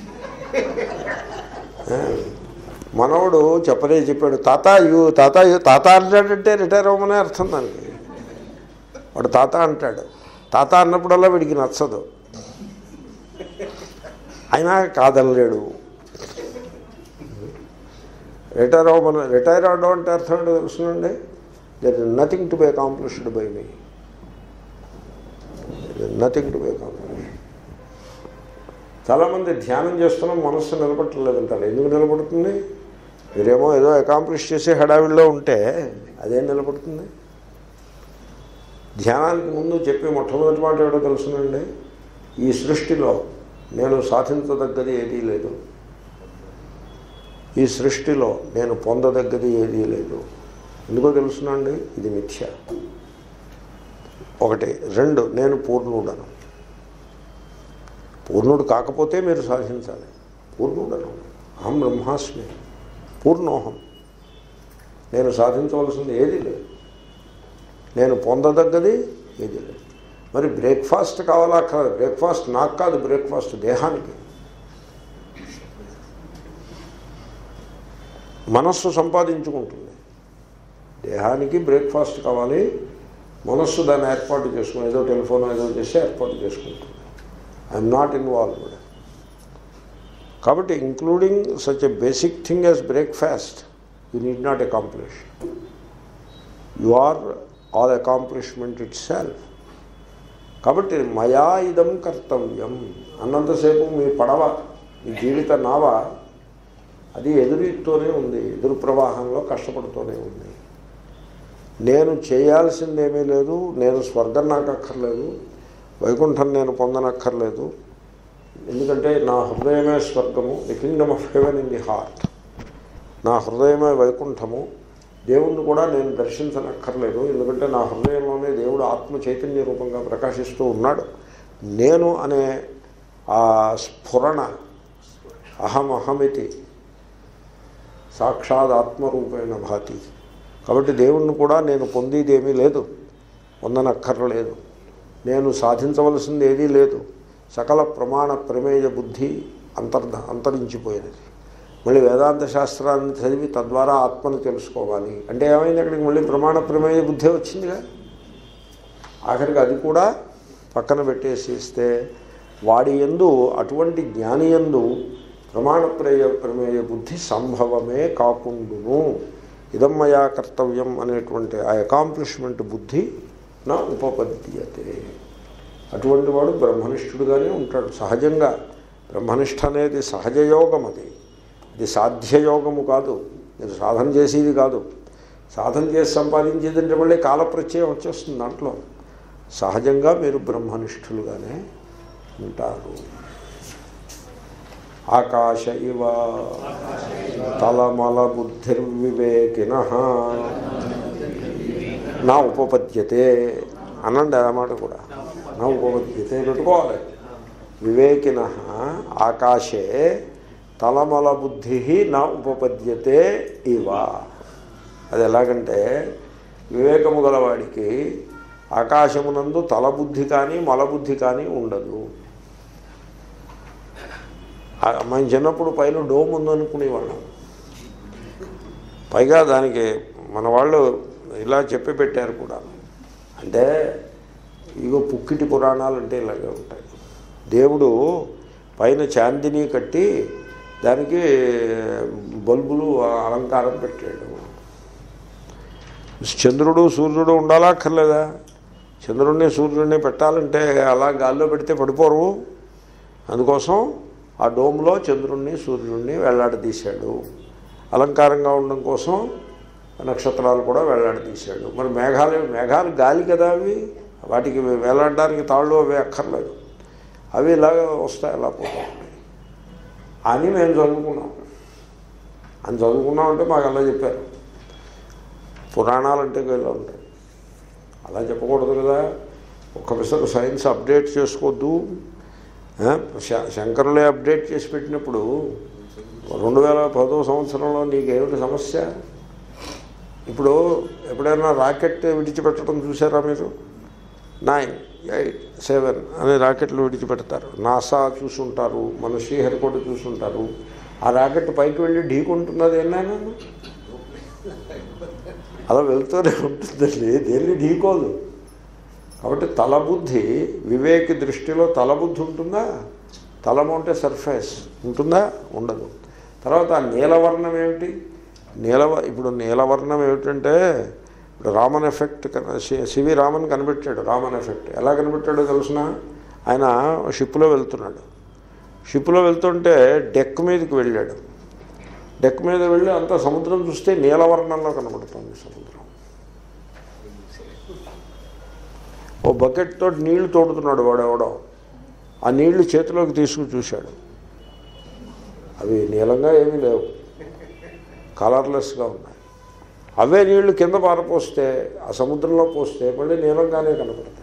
Speaker 1: ఏ? మనవడు చెప్పలే చెప్పాడు తాత యూ తాత యూ తాత అంటాడంటే రిటైర్ అవ్వమనే అర్థం దానికి వాడు తాత అంటాడు తాత అన్నప్పుడల్లా వీడికి నచ్చదు అయినా కాదనలేడు రిటైర్ అవ్వమని రిటైర్ అవ్వడం అంటే అర్థం ఏంటో తెలుసునండి there is nothing to be accomplished by me nothing to be accomplished చాలామంది ధ్యానం చేస్తున్నాం మనస్సు నిలబట్టలేదంటారు ఎందుకు నిలబడుతుంది మీరేమో ఏదో అకాంప్లిష్ చేసే హడావిడిలో ఉంటే అదేం నిలబడుతుంది ధ్యానానికి ముందు చెప్పే మొట్టమొదటి మాట ఏడో తెలుసునండి ఈ సృష్టిలో నేను సాధించదగ్గది ఏదీ లేదు ఈ సృష్టిలో నేను పొందదగ్గది ఏదీ లేదు ఎందుకో తెలుసునండి ఇది మిథ్య ఒకటి రెండు నేను పూర్ణుడను పూర్ణుడు కాకపోతే మీరు సాధించాలి పూర్ణుడను అహం బ్రహ్మాస్మి పూర్ణోహం నేను సాధించవలసింది ఏది లేదు నేను పొందదగ్గది ఏది లేదు మరి బ్రేక్ఫాస్ట్ కావాలా కాదు బ్రేక్ఫాస్ట్ నాకు కాదు బ్రేక్ఫాస్ట్ దేహానికి మనస్సు సంపాదించుకుంటుంది దేహానికి బ్రేక్ఫాస్ట్ కావాలి మనస్సు దాన్ని ఏర్పాటు చేసుకుని ఏదో టెలిఫోన్ ఏదో చేసి ఏర్పాటు చేసుకుంటుంది ఐఎమ్ నాట్ ఇన్వాల్వ్డ్ కాబట్టి including such a basic thing as breakfast you need not accomplish you are all accomplishment itself కాబట్టి మయా ఇదం కర్తవ్యం అన్నంతసేపు మీ పడవ మీ జీవిత నావ అది ఎదురుతోనే ఉంది ఎదురు ప్రవాహంలో కష్టపడుతూనే ఉంది నేను చేయాల్సిందేమీ లేదు నేను స్వర్గం నాకు అక్కర్లేదు వైకుంఠం నేను పొందనక్కర్లేదు ఎందుకంటే నా హృదయమే స్వర్గము the kingdom of heaven in the heart నా హృదయమే వైకుంఠము దేవుణ్ణి కూడా నేను దర్శించనక్కర్లేదు ఎందుకంటే నా హృదయంలోనే దేవుడు ఆత్మ చైతన్య రూపంగా ప్రకాశిస్తూ ఉన్నాడు నేను అనే ఆ స్ఫురణ అహం అహమితి సాక్షాత్ ఆత్మరూపేణ భాతి కాబట్టి దేవుణ్ణి కూడా నేను పొందేదేమీ లేదు పొందనక్కర్లేదు నేను సాధించవలసింది ఏదీ లేదు సకల ప్రమాణ ప్రమేయ బుద్ధి అంతర్ధ అంతరించిపోయినది మళ్ళీ వేదాంత శాస్త్రాన్ని చదివి తద్వారా ఆత్మను తెలుసుకోవాలి అంటే ఏమైంది అక్కడికి మళ్ళీ ప్రమాణ ప్రమేయ బుద్ధి వచ్చిందిగా ఆఖరికి అది కూడా పక్కన పెట్టేసి ఇస్తే వాడి ఎందు అటువంటి జ్ఞాని ఎందు ప్రమాణ ప్రయ ప్రమేయ బుద్ధి సంభవమే కాకుండును ఇదమ్మయా కర్తవ్యం అనేటువంటి ఆ అకాంప్లిష్మెంట్ బుద్ధి నా ఉపపద్యతే అటువంటి వాడు బ్రహ్మనిష్ఠుడుగానే ఉంటాడు సహజంగా బ్రహ్మనిష్ట అనేది సహజ యోగం అది ఇది సాధ్యయోగము కాదు మీరు సాధన చేసేది కాదు సాధన చేసి సంపాదించేది అంటే మళ్ళీ కాలప్రత్యయం వచ్చేస్తుంది దాంట్లో సహజంగా మీరు బ్రహ్మనిష్ఠులుగానే ఉంటారు ఆకాశ ఇవ తలమల బుద్ధిర్వివేకిన నా ఉపపద్యతే అనండి అన్నమాట కూడా నా ఉపపద్యతే పెట్టుకోవాలి వివేకిన ఆకాశే తలమల బుద్ధి నా ఉపపద్యతే ఇవ అది ఎలాగంటే వివేకము గలవాడికి ఆకాశమునందు తలబుద్ధి కానీ మలబుద్ధి కానీ ఉండదు ఆ, మనం చిన్నప్పుడు పైన డోమ్ ఉందనుకునేవాళ్ళం పైగా దానికి మన వాళ్ళు ఇలా చెప్పి పెట్టారు కూడా అంటే ఇగో పుక్కిటి పురాణాలు అంటే ఇలాగే ఉంటాయి దేవుడు పైన చాందిని కట్టి దానికి బల్బులు అలంకారం పెట్టాడు చంద్రుడు సూర్యుడు ఉండాలా అక్కర్లేదా చంద్రుడిని సూర్యుడిని పెట్టాలంటే అలా గాల్లో పెడితే పడిపోరు అందుకోసం ఆ డోమ్లో చంద్రుణ్ణి సూర్యుడిని వేలాడదీశాడు అలంకారంగా ఉండడం కోసం నక్షత్రాలు కూడా వేలాడదీశాడు మరి మేఘాలు మేఘాలు గాలి కదా అవి వాటికి వేలాడడానికి తాళ్ళు అవి అక్కర్లేదు అవి ఇలాగ వస్తాయి అలా పోతూ ఉంటాయి అని మేము చదువుకున్నాం అని చదువుకున్నామంటే మాకు అలా చెప్పారు పురాణాలు అంటే ఇలా ఉంటాయి అలా చెప్పకూడదు కదా ఒక్క పిసరు సైన్స్ అప్డేట్ చేసుకోవద్దు ఆ, శ- శంకరులే అప్డేట్ చేసి పెట్టినప్పుడు రెండు వేల పదో సంవత్సరంలో నీకేమిటి సమస్య ఇప్పుడు ఎప్పుడైనా రాకెట్ విడిచిపెట్టడం చూసారా మీరు నైన్ ఎయిట్ సెవెన్ అనే రాకెట్లు విడిచిపెడతారు నాసా చూసుంటారు మన శ్రీహరికోట చూసుంటారు ఆ రాకెట్ పైకి వెళ్ళి ఢీకుంటున్నది ఏమైనా అలా వెళ్తూనే ఉంటుందండి దేన్ని ఢీకోదు కాబట్టి తలబుద్ధి వివేకి దృష్టిలో తలబుద్ధి ఉంటుందా తలము అంటే సర్ఫేస్ ఉంటుందా ఉండదు తర్వాత ఆ నీలవర్ణం ఏమిటి నీలవ ఇప్పుడు నీలవర్ణం ఏమిటంటే ఇప్పుడు రామన్ ఎఫెక్ట్ కన- సి- సివి రామన్ కనిపెట్టాడు రామన్ ఎఫెక్ట్ ఎలా కనిపెట్టాడో తెలుసిన ఆయన షిప్లో వెళ్తున్నాడు షిప్లో వెళ్తుంటే డెక్ మీదకి వెళ్ళాడు డెక్ మీద వెళ్ళి అంత సముద్రం చూస్తే నీలవర్ణంలో కనబడుతుంది సముద్రం ఓ బకెట్ తోటి నీళ్లు తోడుతున్నాడు వాడెవడో ఆ నీళ్లు చేతిలోకి తీసుకుని చూశాడు అవి నీలంగా ఏమీ లేవు కలర్లెస్గా ఉన్నాయి అవే నీళ్లు కింద పారపోస్తే ఆ సముద్రంలో పోస్తే మళ్ళీ నీలంగానే కనపడతాయి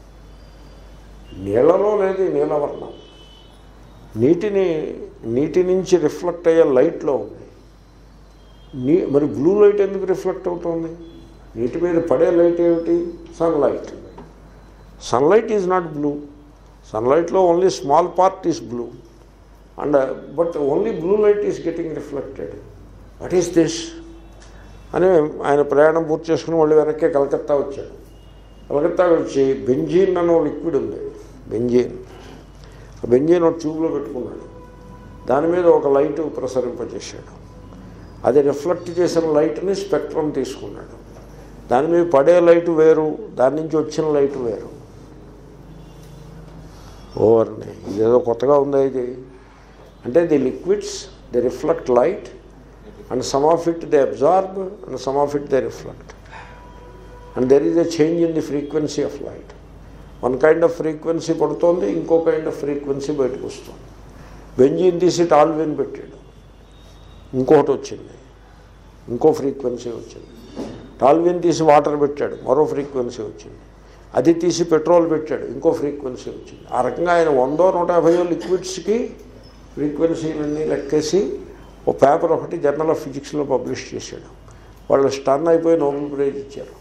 Speaker 1: నీళ్లలో లేదు ఈ నీలవర్ణం నీటిని నీటి నుంచి రిఫ్లెక్ట్ అయ్యే లైట్లో ఉంది నీ మరి బ్లూ లైట్ ఎందుకు రిఫ్లెక్ట్ అవుతుంది నీటి మీద పడే లైట్ ఏమిటి sunlight sunlight is not blue సన్లైట్లో only small part is blue and but only blue light is getting reflected what is this అని ఆయన ప్రయాణం పూర్తి చేసుకుని మళ్ళీ వెనక్కి కలకత్తా వచ్చాడు కలకత్తా వచ్చి బెంజీన్ అనే లిక్విడ్ ఉంది బెంజీన్ ఆ బెంజీన్ ఒక ట్యూబ్లో పెట్టుకున్నాడు దాని మీద ఒక లైట్ ప్రసరింపజేశాడు అది రిఫ్లెక్ట్ చేసిన లైట్ని స్పెక్ట్రమ్ తీసుకున్నాడు దాని మీద పడే లైట్ వేరు దాని నుంచి వచ్చిన లైట్ వేరు ఓవర్ని ఇదేదో కొత్తగా ఉందా ఇది అంటే the liquids the reflect light and some of it they absorb and some of it they reflect and there is a change in the frequency of light one kind of frequency పడుతోంది ఇంకో kind of frequency బయటకు వస్తుంది benzene తీసి టాల్విన్ పెట్టాడు ఇంకోటి వచ్చింది ఇంకో frequency వచ్చింది టాల్విన్ తీసి వాటర్ పెట్టాడు మరో ఫ్రీక్వెన్సీ వచ్చింది అది తీసి పెట్రోల్ పెట్టాడు ఇంకో ఫ్రీక్వెన్సీ వచ్చింది ఆ రకంగా ఆయన వందో నూట యాభైయో లిక్విడ్స్కి ఫ్రీక్వెన్సీలన్నీ లెక్కేసి ఓ పేపర్ ఒకటి జర్నల్ ఆఫ్ ఫిజిక్స్లో పబ్లిష్ చేశాడు వాళ్ళు స్టన్ అయిపోయి నోబెల్ ప్రైజ్ ఇచ్చారు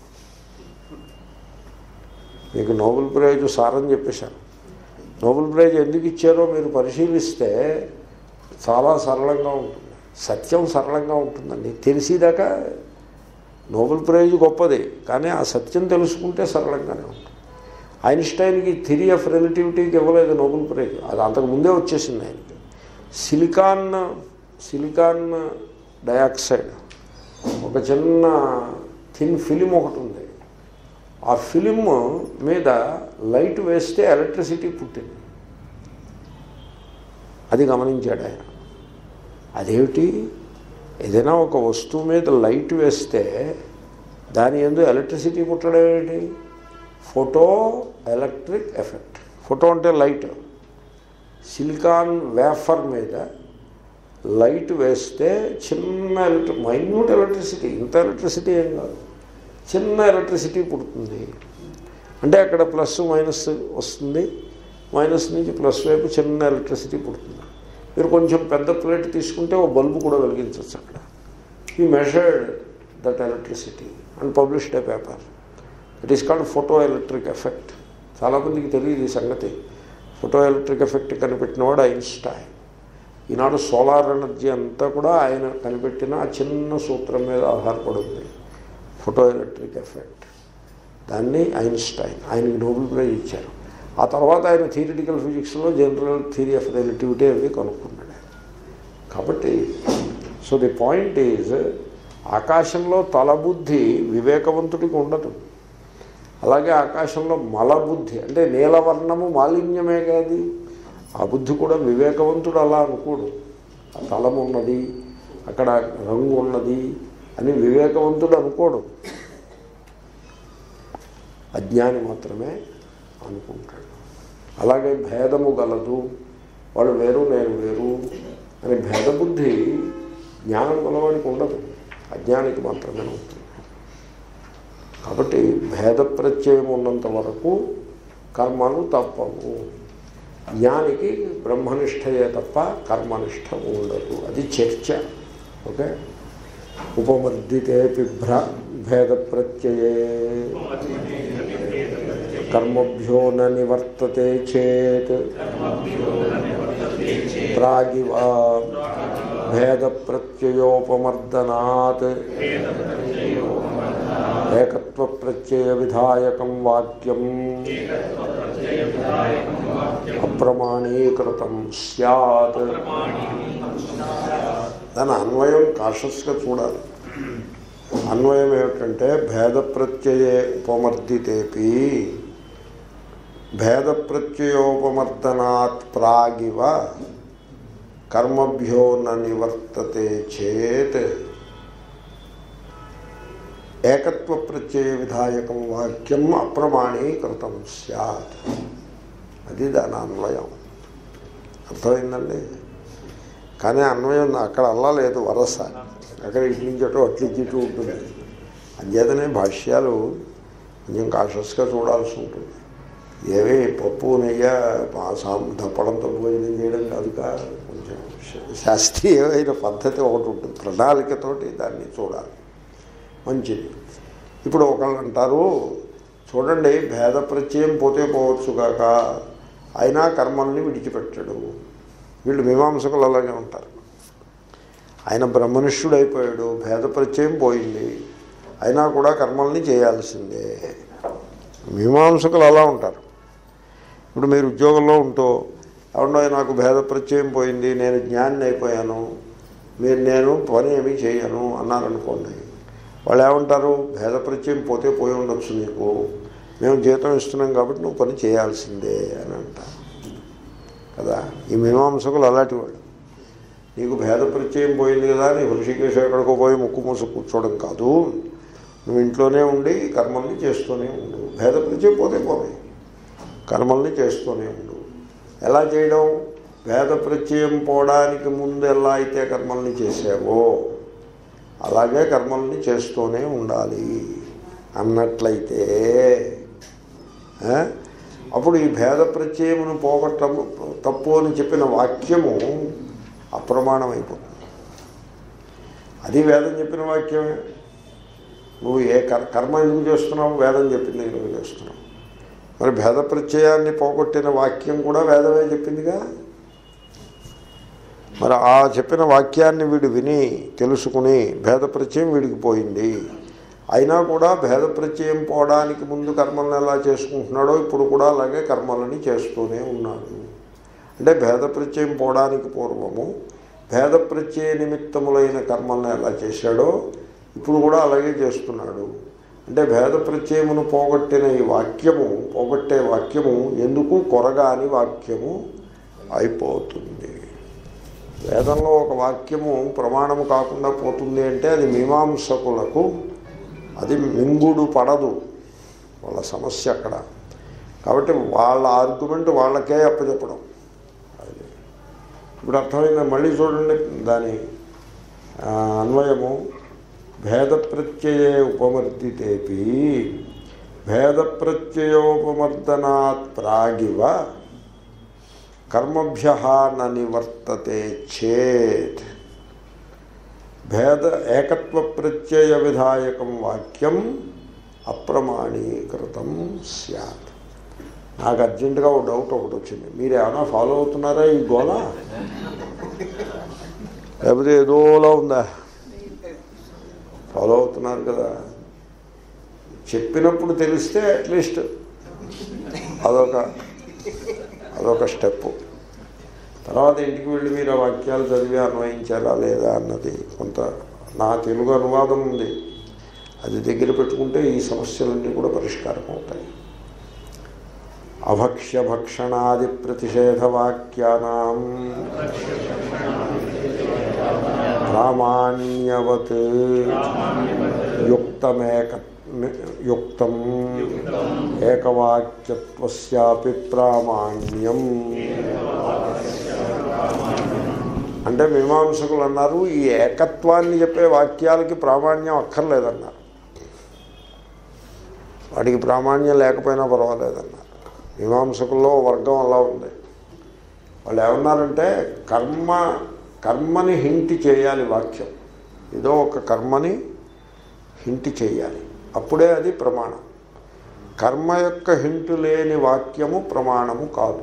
Speaker 1: మీకు నోబెల్ ప్రైజ్ సారని చెప్పేశాను నోబెల్ ప్రైజ్ ఎందుకు ఇచ్చారో మీరు పరిశీలిస్తే చాలా సరళంగా ఉంటుంది సత్యం సరళంగా ఉంటుందండి తెలిసేదాకా నోబెల్ ప్రైజ్ గొప్పది కానీ ఆ సత్యం తెలుసుకుంటే సరళంగానే ఉంటుంది ఐన్స్టైన్కి థిరీ ఆఫ్ రిలేటివిటీకి ఇవ్వలేదు నోబెల్ ప్రైజ్ అది అంతకు ముందే వచ్చేసింది ఆయనకి సిలికాన్ సిలికాన్ డయాక్సైడ్ ఒక చిన్న థిన్ ఫిలిం ఒకటి ఉంది ఆ ఫిలిం మీద లైట్ వేస్తే ఎలక్ట్రిసిటీ పుట్టింది అది గమనించాడు ఆయన అదేమిటి ఏదైనా ఒక వస్తువు మీద లైట్ వేస్తే దాని ఎందు ఎలక్ట్రిసిటీ పుట్టడం ఏమిటి ఫోటో ఎలక్ట్రిక్ ఎఫెక్ట్ ఫోటో అంటే లైట్ సిలికాన్ వేఫర్ మీద లైట్ వేస్తే చిన్న ఎలక్ట్రి మైన్యూట్ ఎలక్ట్రిసిటీ ఇంత ఎలక్ట్రిసిటీ ఏం కాదు చిన్న ఎలక్ట్రిసిటీ పుడుతుంది అంటే అక్కడ ప్లస్ మైనస్ వస్తుంది మైనస్ నుంచి ప్లస్ వైపు చిన్న ఎలక్ట్రిసిటీ పుడుతుంది మీరు కొంచెం పెద్ద ప్లేట్ తీసుకుంటే ఓ బల్బు కూడా వెలిగించవచ్చు అక్కడ ఈ measured that electricity and published a paper it is called photo electric effect చాలామందికి తెలియదు ఈ సంగతి ఫోటో ఎలక్ట్రిక్ ఎఫెక్ట్ కనిపెట్టినవాడు ఐన్స్టైన్ ఈనాడు సోలార్ ఎనర్జీ అంతా కూడా ఆయన కనిపెట్టిన ఆ చిన్న సూత్రం మీద ఆధారపడి ఉంది ఫోటో ఎలక్ట్రిక్ ఎఫెక్ట్ దాన్ని ఐన్స్టైన్ ఆయనకి నోబెల్ ప్రైజ్ ఇచ్చారు ఆ తర్వాత ఆయన థియరిటికల్ ఫిజిక్స్లో జనరల్ థియరీ ఆఫ్ రిలేటివిటీ అవి కనుక్కున్నాడు ఆయన. కాబట్టి సో ది పాయింట్ ఈజ్ ఆకాశంలో తలబుద్ధి వివేకవంతుడికి ఉండదు అలాగే ఆకాశంలో మలబుద్ధి అంటే నీలవర్ణము మాలిన్యమే కాదు ఆ బుద్ధి కూడా వివేకవంతుడు అలా అనుకోడు ఆ తలం ఉన్నది అక్కడ రంగు ఉన్నది అని వివేకవంతుడు అనుకోడు అజ్ఞాని మాత్రమే అనుకుంటాడు అలాగే భేదము గలదు వాడు వేరు నేను వేరు అని భేదబుద్ధి జ్ఞానం గలవాడికి ఉండదు అజ్ఞానికి మాత్రమే ఉంటుంది కాబట్టి భేద ప్రత్యయం ఉన్నంత వరకు కర్మలు తప్పవు జ్ఞానికి బ్రహ్మనిష్టయే తప్ప కర్మనిష్ట ఉండదు అది చర్చ ఓకే ఉపమర్దితే బిభ్ర భేద ప్రత్యయే కర్మభ్యో న నివర్తతే చేత్ ప్రాగివ భేద ప్రత్యయోపమర్దనాత్ ఏకత్వ ప్రత్యయ విధాయకం వాక్యం అప్రమాణీకృతం సత్ దాని అన్వయం కాషస్గా చూడాలి అన్వయం ఏమిటంటే భేద ప్రత్యయే ఉపమర్దితేపి భేద ప్రత్యయోపమర్దనాత్ ప్రాగివ కర్మభ్యో న నివర్తతే చేత్ ఏకత్వ ప్రత్యయ విధాయకం వాక్యం అప్రమాణీకృతం సత్ అది దాని అన్వయం అర్థమైందండి కానీ అన్వయం అక్కడ అల్లా లేదు వరస అక్కడ ఇటు నుంచి అటు అట్లు ఇటు ఇటు ఉంటుంది అంచేతనే భాష్యాలు కొంచెం కాషస్గా చూడాల్సి ఉంటుంది ఏవి పప్పు నెయ్యి సాం దప్పడంతో భోజనం చేయడం కాదు కా కొంచెం శాస్త్రీయమైన పద్ధతి ఒకటి ఉంటుంది ప్రణాళికతోటి దాన్ని చూడాలి మంచిది ఇప్పుడు ఒకళ్ళు అంటారు చూడండి భేద ప్రత్యయం పోతే పోవచ్చు కాక అయినా కర్మల్ని విడిచిపెట్టడు వీళ్ళు మీమాంసకులు అలాగే ఉంటారు ఆయన బ్రహ్మనిష్ఠుడు అయిపోయాడు భేద ప్రత్యయం పోయింది అయినా కూడా కర్మల్ని చేయాల్సిందే మీమాంసకులు అలా ఉంటారు ఇప్పుడు మీరు ఉద్యోగంలో ఉంటూ అవునో నాకు భేద ప్రత్యయం పోయింది నేను జ్ఞాని అయిపోయాను మీరు నేను పని ఏమీ చేయను అన్నారనుకోండి వాళ్ళు ఏమంటారు భేద ప్రత్యయం పోతే పోయి ఉండొచ్చు నీకు మేము జీతం ఇస్తున్నాం కాబట్టి నువ్వు పని చేయాల్సిందే అని అంటారు కదా ఈ మీమాంసకులు అలాంటి వాళ్ళు నీకు భేద ప్రత్యయం పోయింది కదా నీ హృషికేశ ఎక్కడికో పోయి ముక్కు మూసు కూర్చోవడం కాదు నువ్వు ఇంట్లోనే ఉండి కర్మల్ని చేస్తూనే ఉండు భేద ప్రత్యయం పోతే పోతే కర్మల్ని చేస్తూనే ఉండు ఎలా చేయడం భేద ప్రత్యయం పోవడానికి ముందు ఎలా అయితే కర్మల్ని చేసావో అలాగే కర్మల్ని చేస్తూనే ఉండాలి అన్నట్లయితే ఆ, అప్పుడు ఈ భేద ప్రత్యయమును పోగొట్టము తప్పు అని చెప్పిన వాక్యము అప్రమాణమైపోతుంది అది వేదం చెప్పిన వాక్యమే నువ్వు ఏ కర్ కర్మ ఎందుకు చేస్తున్నావు వేదం చెప్పింది ఎందుకు చేస్తున్నావు మరి భేద ప్రత్యయాన్ని పోగొట్టిన వాక్యం కూడా వేదమే చెప్పిందిగా మరి ఆ చెప్పిన వాక్యాన్ని వీడు విని తెలుసుకుని భేద ప్రత్యయం వీడికి పోయింది అయినా కూడా భేద ప్రత్యయం పోవడానికి ముందు కర్మలను ఎలా చేసుకుంటున్నాడో ఇప్పుడు కూడా అలాగే కర్మలని చేస్తూనే ఉన్నాడు అంటే భేద ప్రత్యయం పోవడానికి పూర్వము భేద ప్రత్యయ నిమిత్తములైన కర్మలను ఎలా చేశాడో ఇప్పుడు కూడా అలాగే చేస్తున్నాడు అంటే భేద ప్రత్యయమును పోగొట్టిన ఈ వాక్యము పోగొట్టే వాక్యము ఎందుకు కొరగాని వాక్యము అయిపోతుంది వేదంలో ఒక వాక్యము ప్రమాణము కాకుండా పోతుంది అంటే అది మీమాంసకులకు అది మింగుడు పడదు వాళ్ళ సమస్య అక్కడ కాబట్టి వాళ్ళ ఆర్గ్యుమెంట్ వాళ్ళకే అప్పచెప్పడం అది ఇప్పుడు అర్థమైందా మళ్ళీ చూడండి దాని ఆ, అన్వయము భేద ప్రత్యయే ఉపమర్దితేపి భేద ప్రత్యయోపమర్దనాత్ ప్రాగివ కర్మభ్య న నివర్తతే చేత్ భేద ఏకత్వ ప్రత్యయ విధాయకం వాక్యం అప్రమాణీకృతం సత్ నాకు అర్జెంటుగా ఒక డౌట్ ఒకటి వచ్చింది మీరు ఏమైనా ఫాలో అవుతున్నారా ఈ గోళ లేకపోతే ఏదోలా ఉందా ఫాలో అవుతున్నారు కదా చెప్పినప్పుడు తెలిస్తే అట్లీస్ట్ అదొక అదొక స్టెప్ తర్వాత ఇంటికి వెళ్ళి మీరు ఆ వాక్యాలు చదివి అన్వయించారా లేదా అన్నది కొంత నా తెలుగు అనువాదం ఉంది అది దగ్గర పెట్టుకుంటే ఈ సమస్యలన్నీ కూడా పరిష్కారం అవుతాయి అభక్ష్య భక్షణాది ప్రతిషేధ వాక్యానాం ప్రామాణ్యవత్ యుక్తమేక యుక్తం ఏకవాక్యత్వస్యాపి ప్రామాణ్యం అంటే మీమాంసకులు అన్నారు ఈ ఏకత్వాన్ని చెప్పే వాక్యాలకి ప్రామాణ్యం అక్కర్లేదన్నారు వాటికి ప్రామాణ్యం లేకపోయినా పర్వాలేదన్నారు మీమాంసకుల్లో ఓ వర్గం అలా ఉంది వాళ్ళు ఏమన్నారంటే కర్మ కర్మని హింటి చేయాలి వాక్యం ఏదో ఒక కర్మని హింటి చేయాలి అప్పుడే అది ప్రమాణం కర్మ యొక్క హింటు లేని వాక్యము ప్రమాణము కాదు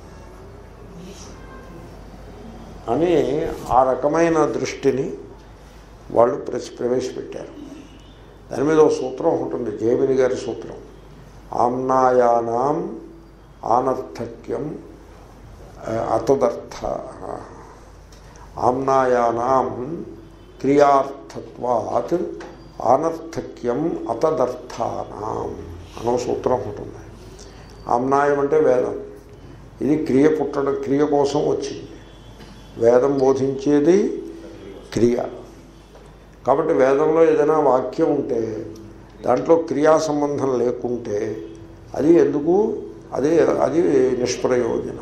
Speaker 1: అని ఆ రకమైన దృష్టిని వాళ్ళు ప్రవేశ ప్రవేశపెట్టారు దాని మీద ఒక సూత్రం ఉంటుంది జేమిని గారి సూత్రం ఆమ్నాయానాం ఆనర్థక్యం ఆ, అతదర్థ ఆమ్నాయానాం క్రియార్థత్వాత్ ఆనర్థక్యం అతదర్థానాం అనో సూత్రం ఉంటుంది ఆమ్నాయం అంటే వేదం ఇది క్రియ పుట్టడం క్రియ కోసం వచ్చింది వేదం బోధించేది క్రియ కాబట్టి వేదంలో ఏదైనా వాక్యం ఉంటే దాంట్లో క్రియా సంబంధం లేకుంటే అది ఎందుకు అది అది నిష్ప్రయోజనము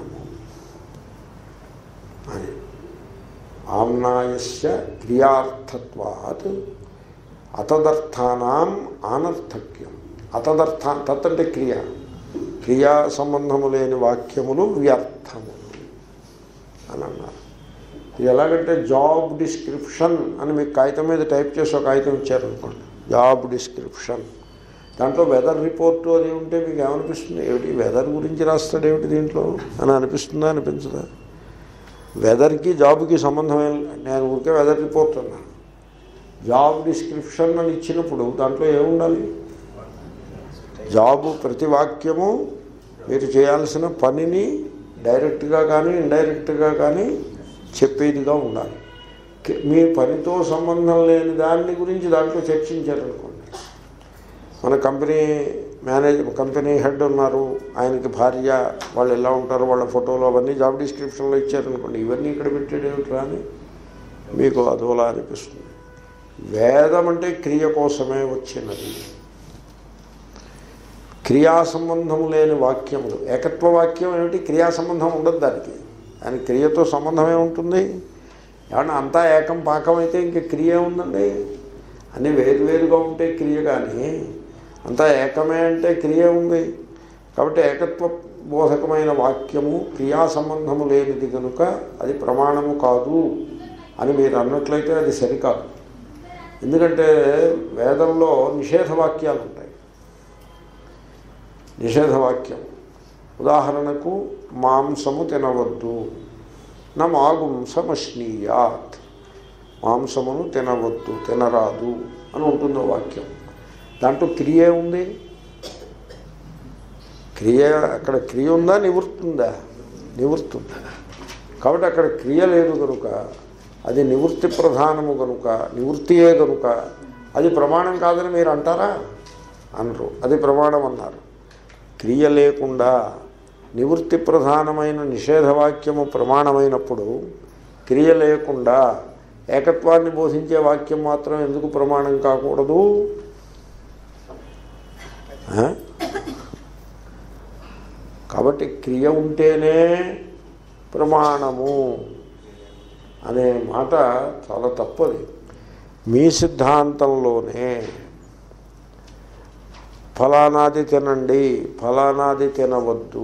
Speaker 1: అని ఆమ్నాయస్య క్రియార్థత్వాత్ అతదర్థానాం ఆనర్థక్యం అతదర్థ తత్ అంటే క్రియ క్రియా సంబంధము లేని వాక్యములు వ్యర్థములు అని అన్నారు ఇది ఎలాగంటే జాబ్ డిస్క్రిప్షన్ అని మీకు కాగితం మీద టైప్ చేసి ఒక కాగితం ఇచ్చారనుకోండి జాబ్ డిస్క్రిప్షన్ దాంట్లో వెదర్ రిపోర్టు అది ఉంటే మీకు ఏమనిపిస్తుంది ఏమిటి వెదర్ గురించి రాస్తాడు ఏమిటి దీంట్లో అని అనిపిస్తుందా అనిపించదా వెదర్కి జాబ్కి సంబంధం ఏం లే- నేను ఊరికే వెదర్ రిపోర్ట్ అన్నా జాబ్ డిస్క్రిప్షన్ అని ఇచ్చినప్పుడు దాంట్లో ఏముండాలి జాబు ప్రతి వాక్యము మీరు చేయాల్సిన పనిని డైరెక్ట్గా కానీ ఇండైరెక్ట్గా కానీ చెప్పేదిగా ఉండాలి కి- మీ పనితో సంబంధం లేని దాని గురించి దాంట్లో చర్చించారనుకోండి మన కంపెనీ మేనేజ్ కంపెనీ హెడ్ ఉన్నారు ఆయనకి భార్య వాళ్ళు ఎలా ఉంటారు వాళ్ళ ఫోటోలు అవన్నీ జాబ్ డిస్క్రిప్షన్లో ఇచ్చారనుకోండి ఇవన్నీ ఇక్కడ పెట్టాడు ఏమిట్రా అని మీకు అదోలా అనిపిస్తుంది వేదం అంటే క్రియ కోసమే వచ్చినది క్రియా సంబంధం లేని వాక్యములు ఏకత్వ వాక్యం ఏమిటి క్రియా సంబంధం ఉండదు దానికి దానికి క్రియతో సంబంధమే ఉంటుంది ఏమన్నా అంతా ఏకం పాకం అయితే ఇంక క్రియ ఉందండి అన్నీ వేరువేరుగా ఉంటే క్రియ కానీ అంతా ఏకమే అంటే క్రియ ఉంది కాబట్టి ఏకత్వ బోధకమైన వాక్యము క్రియా సంబంధము లేనిది కనుక అది ప్రమాణము కాదు అని మీరు అన్నట్లయితే అది సరికాదు ఎందుకంటే వేదంలో నిషేధ వాక్యాలు ఉంటాయి నిషేధవాక్యం ఉదాహరణకు మాంసము తినవద్దు నా మాగుంసమశ్నీయాత్ మాంసమును తినవద్దు తినరాదు అని ఉంటుందో వాక్యం దాంట్లో క్రియ ఉంది క్రియ అక్కడ క్రియ ఉందా నివృత్తి ఉందా నివృత్తి ఉంది కాబట్టి అక్కడ క్రియ లేదు కనుక అది నివృత్తి ప్రధానము కనుక నివృత్తియే కనుక అది ప్రమాణం కాదని మీరు అంటారా అనరు అది ప్రమాణం అన్నారు క్రియ లేకుండా నివృత్తి ప్రధానమైన నిషేధవాక్యము ప్రమాణమైనప్పుడు క్రియ లేకుండా ఏకత్వాన్ని బోధించే వాక్యం మాత్రం ఎందుకు ప్రమాణం కాకూడదు ఆ? కాబట్టి క్రియ ఉంటేనే ప్రమాణము అనే మాట చాలా తప్పది మీ సిద్ధాంతంలోనే ఫలానాది తినండి ఫలానాది తినవద్దు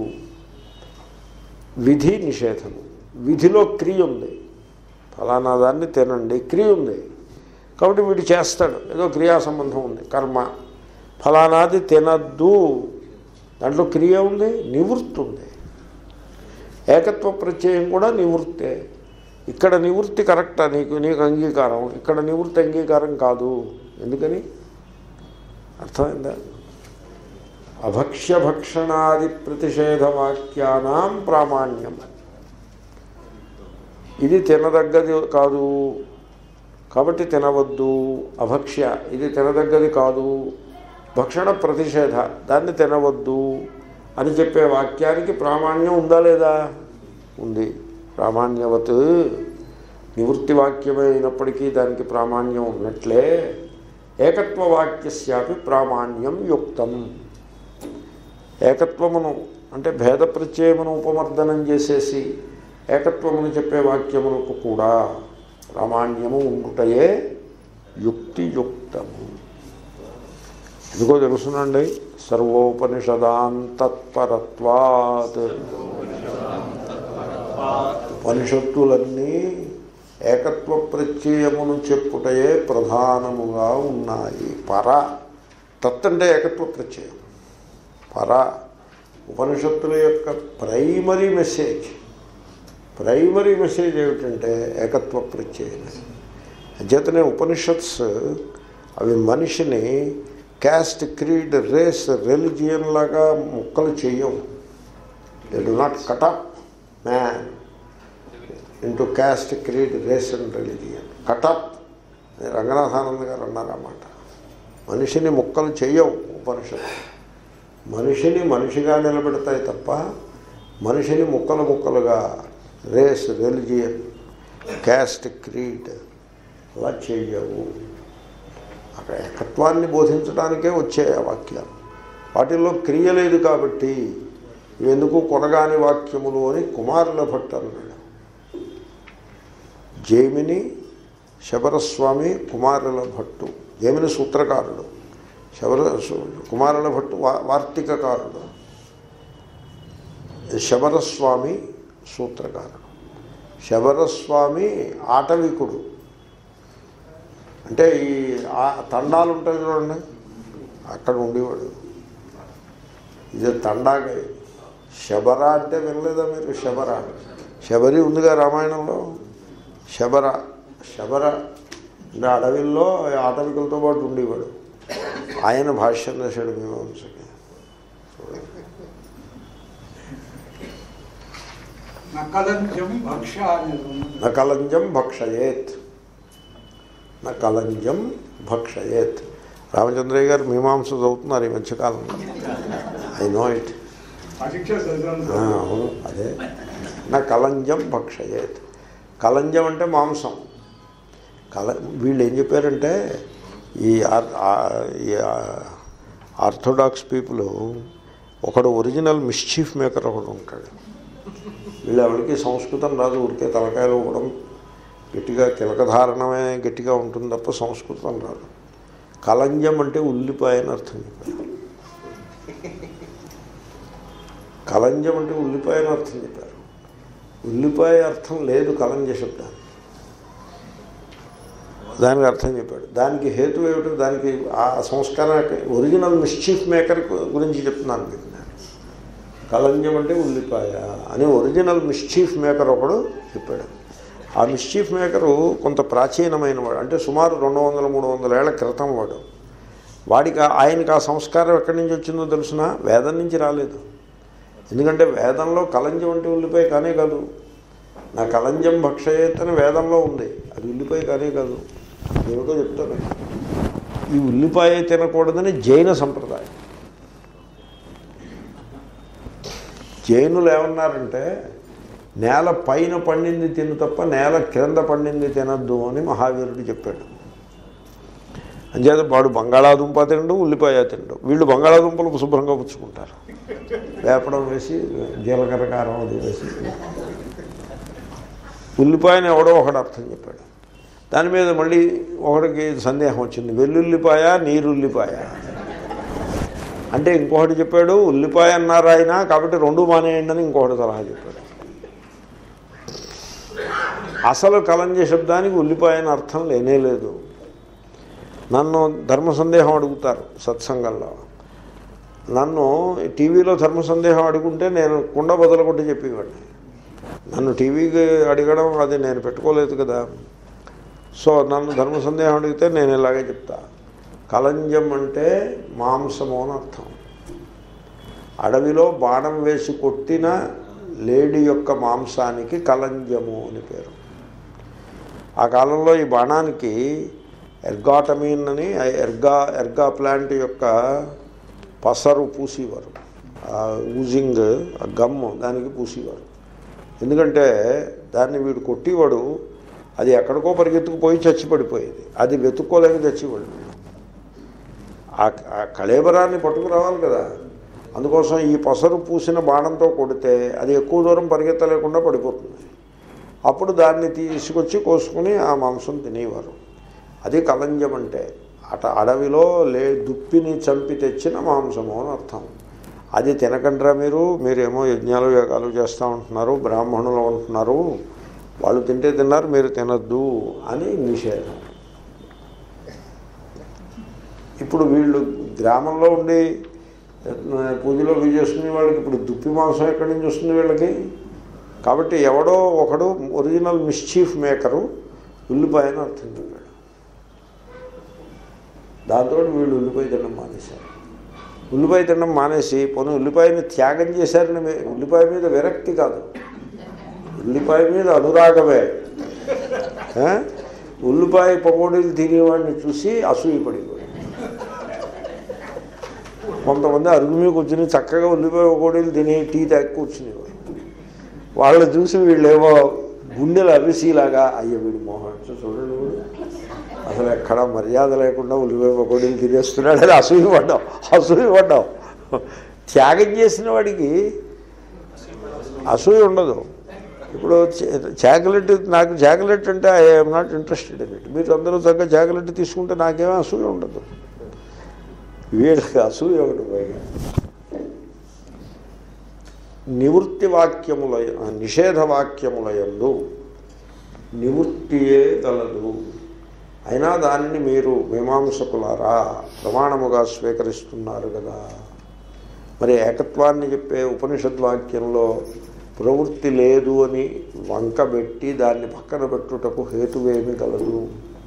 Speaker 1: విధి నిషేధము విధిలో క్రియ ఉంది ఫలానా దాన్ని తినండి క్రియ ఉంది కాబట్టి వీడు చేస్తాడు ఏదో క్రియా సంబంధం ఉంది కర్మ ఫలానాది తినద్దు దాంట్లో క్రియ ఉంది నివృత్తి ఉంది ఏకత్వ ప్రత్యయం కూడా నివృత్తే ఇక్కడ నివృత్తి కరెక్టా నీకు నీకు అంగీకారం ఇక్కడ నివృత్తి అంగీకారం కాదు ఎందుకని అర్థమైందా అభక్ష్యభక్షణాది ప్రతిషేధవాక్యానాం ప్రామాణ్యం ఇది తినదగ్గది కాదు కాబట్టి తినవద్దు అభక్ష్య ఇది తినదగ్గది కాదు భక్షణ ప్రతిషేధ దాన్ని తినవద్దు అని చెప్పే వాక్యానికి ప్రామాణ్యం ఉందా లేదా ఉంది ప్రామాణ్యవత్ నివృత్తి వాక్యమే అయినప్పటికీ దానికి ప్రామాణ్యం ఉన్నట్లే ఏకత్వ వాక్యస్యాపి ప్రామాణ్యం యుక్తం ఏకత్వమును అంటే భేద ప్రత్యయమును ఉపమర్దనం చేసేసి ఏకత్వమును చెప్పే వాక్యమునకు కూడా ప్రామాణ్యము ఉండుటయే యుక్తియుక్తము ఎందుకో తెలుసునండి సర్వోపనిషదాన్ తత్పరత్వాత్ ఉపనిషత్తులన్నీ ఏకత్వ ప్రత్యయమును చెప్పుటయే ప్రధానముగా ఉన్నాయి పర తత్ అంటే ఏకత్వ ప్రత్యయం పర ఉపనిషత్తుల యొక్క ప్రైమరీ మెసేజ్ ప్రైమరీ మెసేజ్ ఏమిటంటే ఏకత్వ ప్రత్యయం అంచేతనే ఉపనిషత్స్ అవి మనిషిని క్యాస్ట్ క్రీడ్ రేస్ రెలిజియన్ లాగా ముక్కలు చేయవు they do not cut up man into caste creed race and religion cut up Ranganathananda గారు అన్నారన్నమాట మనిషిని ముక్కలు చేయవు ఉపనిషత్తు మనిషిని మనిషిగా నిలబెడతాయి తప్ప మనిషిని ముక్కలు ముక్కలుగా రేస్ రిలిజియన్ క్యాస్ట్ క్రీడ్ అలా చేయవు అక్కడ ఏకత్వాన్ని బోధించడానికే వచ్చే ఆ వాక్యాలు వాటిల్లో క్రియ లేదు కాబట్టి ఇవెందుకు కొనగాని వాక్యములు అని కుమారుల భట్టు అన్నాడు జైమిని శబరస్వామి కుమారుల భట్టు జైమిని సూత్రకారుడు శబర కుమారుల భట్టు వా వార్తికకారుడు శబరస్వామి సూత్రకారుడు శబరస్వామి ఆటవికుడు అంటే ఈ ఆ తండాలు ఉంటాయి చూడండి అక్కడ ఉండేవాడు ఇది తండాగా శబర అంటే వినలేదా మీరు శబర శబరి ఉందిగా రామాయణంలో శబర శబర అంటే అడవిల్లో ఆటవికులతో పాటు ఉండేవాడు ఆయన భాష్యం రాశాడు మీమాంసకి
Speaker 2: నకలంజం భక్ష అనేది ఉన్నది.
Speaker 1: నకలంజం భక్షయేత్ నకలంజం భక్షయేత్ రామచంద్రయ్య గారు మీమాంస చదువుతున్నారు ఈ మధ్యకాలంలో ఐ నో ఇట్
Speaker 2: పరీక్ష చదివాను.
Speaker 1: ఆ, అవును అదే నా కలంజం భక్షయేత్ కలంజం అంటే మాంసం కల వీళ్ళు ఏం చెప్పారంటే ఈ ఆర్- ఆ- ఈ ఆర్థోడాక్స్ పీపుల్ ఒకడు ఒరిజినల్ మిస్చీఫ్ మేకర్ ఒకడు ఉంటాడు వీళ్ళు ఎవరికి సంస్కృతం రాదు ఊరికే తలకాయలు ఇవ్వడం గట్టిగా తిలకధారణమే గట్టిగా ఉంటుంది తప్ప సంస్కృతం రాదు కలంజం అంటే ఉల్లిపాయ అని అర్థం చెప్పారు కలంజం అంటే ఉల్లిపాయ అని అర్థం చెప్పారు ఉల్లిపాయ అర్థం లేదు కలంజ శబ్దానికి దానికి అర్థం చెప్పాడు దానికి హేతు ఏమిటో దానికి ఆ సంస్కారానికి ఒరిజినల్ మిస్చీఫ్ మేకర్ గురించి చెప్తున్నాను మీకు నేను కలంజం అంటే ఉల్లిపాయ అని ఒరిజినల్ మిస్చీఫ్ మేకర్ ఒకడు చెప్పాడు ఆ మిస్చీఫ్ మేకరు కొంత ప్రాచీనమైన వాడు అంటే సుమారు రెండు వందల మూడు వందల ఏళ్ల క్రితం వాడు వాడికి ఆ- ఆయనకి ఆ సంస్కారం ఎక్కడి నుంచి వచ్చిందో తెలుసిన వేదం నుంచి రాలేదు ఎందుకంటే వేదంలో కలంజం అంటే ఉల్లిపాయ కానే కాదు నా కలంజం భక్షయేత్ అని వేదంలో ఉంది అది ఉల్లిపాయ కానే కాదు ఏమిటో చెప్తాను ఈ ఉల్లిపాయ తినకూడదని జైన సంప్రదాయం జైనులు ఏమన్నారంటే నేల పైన పండింది తిను తప్ప నేల క్రింద పండింది తినద్దు అని మహావీరుడు చెప్పాడు అంచేత వాడు బంగాళాదుంప తినడు ఉల్లిపాయ తినడు వీళ్ళు బంగాళాదుంపలు శుభ్రంగా పుచ్చుకుంటారు వేపడం వేసి జీలకర్ర కారం అది వేసి ఉల్లిపాయని ఎవడో ఒకడు అర్థం చెప్పాడు దాని మీద మళ్ళీ ఒకడికి సందేహం వచ్చింది వెల్లుల్లిపాయ నీరుల్లిపాయ అంటే ఇంకొకటి చెప్పాడు ఉల్లిపాయ అన్నారు ఆయన కాబట్టి రెండు మానేయండి అని ఇంకొకటి సలహా చెప్పాడు అసలు కలంజ శబ్దానికి ఉల్లిపాయ అని అర్థం లేనే లేదు నన్ను ధర్మ సందేహం అడుగుతారు సత్సంగంలో నన్ను టీవీలో ధర్మ సందేహం అడుగుంటే నేను కుండ బదులకొట్టి చెప్పేవాడిని నన్ను టీవీకి అడగడం అది నేను పెట్టుకోలేదు కదా సో నన్ను ధర్మ సందేహం అడిగితే నేను ఇలాగే చెప్తా కలంజం అంటే మాంసము అని అర్థం అడవిలో బాణం వేసి కొట్టిన లేడీ యొక్క మాంసానికి కలంజము అని పేరు ఆ కాలంలో ఈ బాణానికి ఎర్గాటమీన్ అని ఎర్గా ఎర్గా ప్లాంట్ యొక్క పసరు పూసేవారు ఆ ఊజింగ్ ఆ గమ్ దానికి పూసేవారు ఎందుకంటే దాన్ని వీడు కొట్టేవాడు అది ఎక్కడికో పరిగెత్తుకుపోయి చచ్చి పడిపోయేది అది వెతుక్కోలేక చచ్చివాడు ఆ ఆ కళేబరాన్ని పట్టుకురావాలి కదా అందుకోసం ఈ పసరు పూసిన బాణంతో కొడితే అది ఎక్కువ దూరం పరిగెత్తలేకుండా పడిపోతుంది అప్పుడు దాన్ని తీసుకొచ్చి కోసుకుని ఆ మాంసం తినేవారు అది కలంజం అంటే అట అడవిలో లే దుప్పిని చంపి తెచ్చిన మాంసము అని అర్థం అది తినకండ్రా మీరు మీరేమో యజ్ఞాలు యాగాలు చేస్తూ ఉంటున్నారు బ్రాహ్మణులు ఉంటున్నారు వాళ్ళు తింటే తిన్నారు మీరు తినద్దు అని నిషేధం ఇప్పుడు వీళ్ళు గ్రామంలో ఉండి పూజలో అవి చేసుకునే వాళ్ళకి ఇప్పుడు దుప్పి మాంసం ఎక్కడి నుంచి వస్తుంది వీళ్ళకి కాబట్టి ఎవడో ఒకడు ఒరిజినల్ మిస్చీఫ్ మేకరు ఉల్లిపాయని అర్థం చెప్పాడు దాంతో వీళ్ళు ఉల్లిపాయ తినడం మానేశారు ఉల్లిపాయ తినడం మానేసి పోనీ ఉల్లిపాయని త్యాగం చేశారని మే- ఉల్లిపాయ మీద విరక్తి కాదు ఉల్లిపాయ మీద అనురాగమే ఆ? ఉల్లిపాయ పకోడీలు తినేవాడిని చూసి అసూయపడేవాడు కొంతమంది అరుగు మీద కూర్చుని చక్కగా ఉల్లిపాయ పకోడీలు తిని టీ తాగి కూర్చునేవారు వాళ్ళు చూసి వీళ్ళేమో గుండెలు అవిసిలాగా అయ్యో వీడు మోహన్ చూడండి వీడు అసలు ఎక్కడ మర్యాద లేకుండా ఉల్లిపాయ పకోడీలు తినేస్తున్నాడు అని అసూయ పడ్డాం అసూయ పడ్డాం త్యాగం చేసిన వాడికి అసూయ ఉండదు ఇప్పుడు చాకలెట్ నాకు చాకలెట్ అంటే I'm not interested in it మీరు అందరూ చక్కగా చాకలెట్ తీసుకుంటే నాకేమీ అసూయ ఉండదు వీళ్ళకి అసూయ ఒకటి పైగా నివృత్తి వాక్యముల నిషేధ వాక్యములయందు నివృత్తియే గలదు అయినా దానిని మీరు మీమాంసకులారా ప్రమాణముగా స్వీకరిస్తున్నారు కదా మరి ఏకత్వాన్ని చెప్పే ఉపనిషద్ వాక్యంలో ప్రవృత్తి లేదు అని వంకబెట్టి దాన్ని పక్కన పెట్టుటకు హేతువేమి గలదు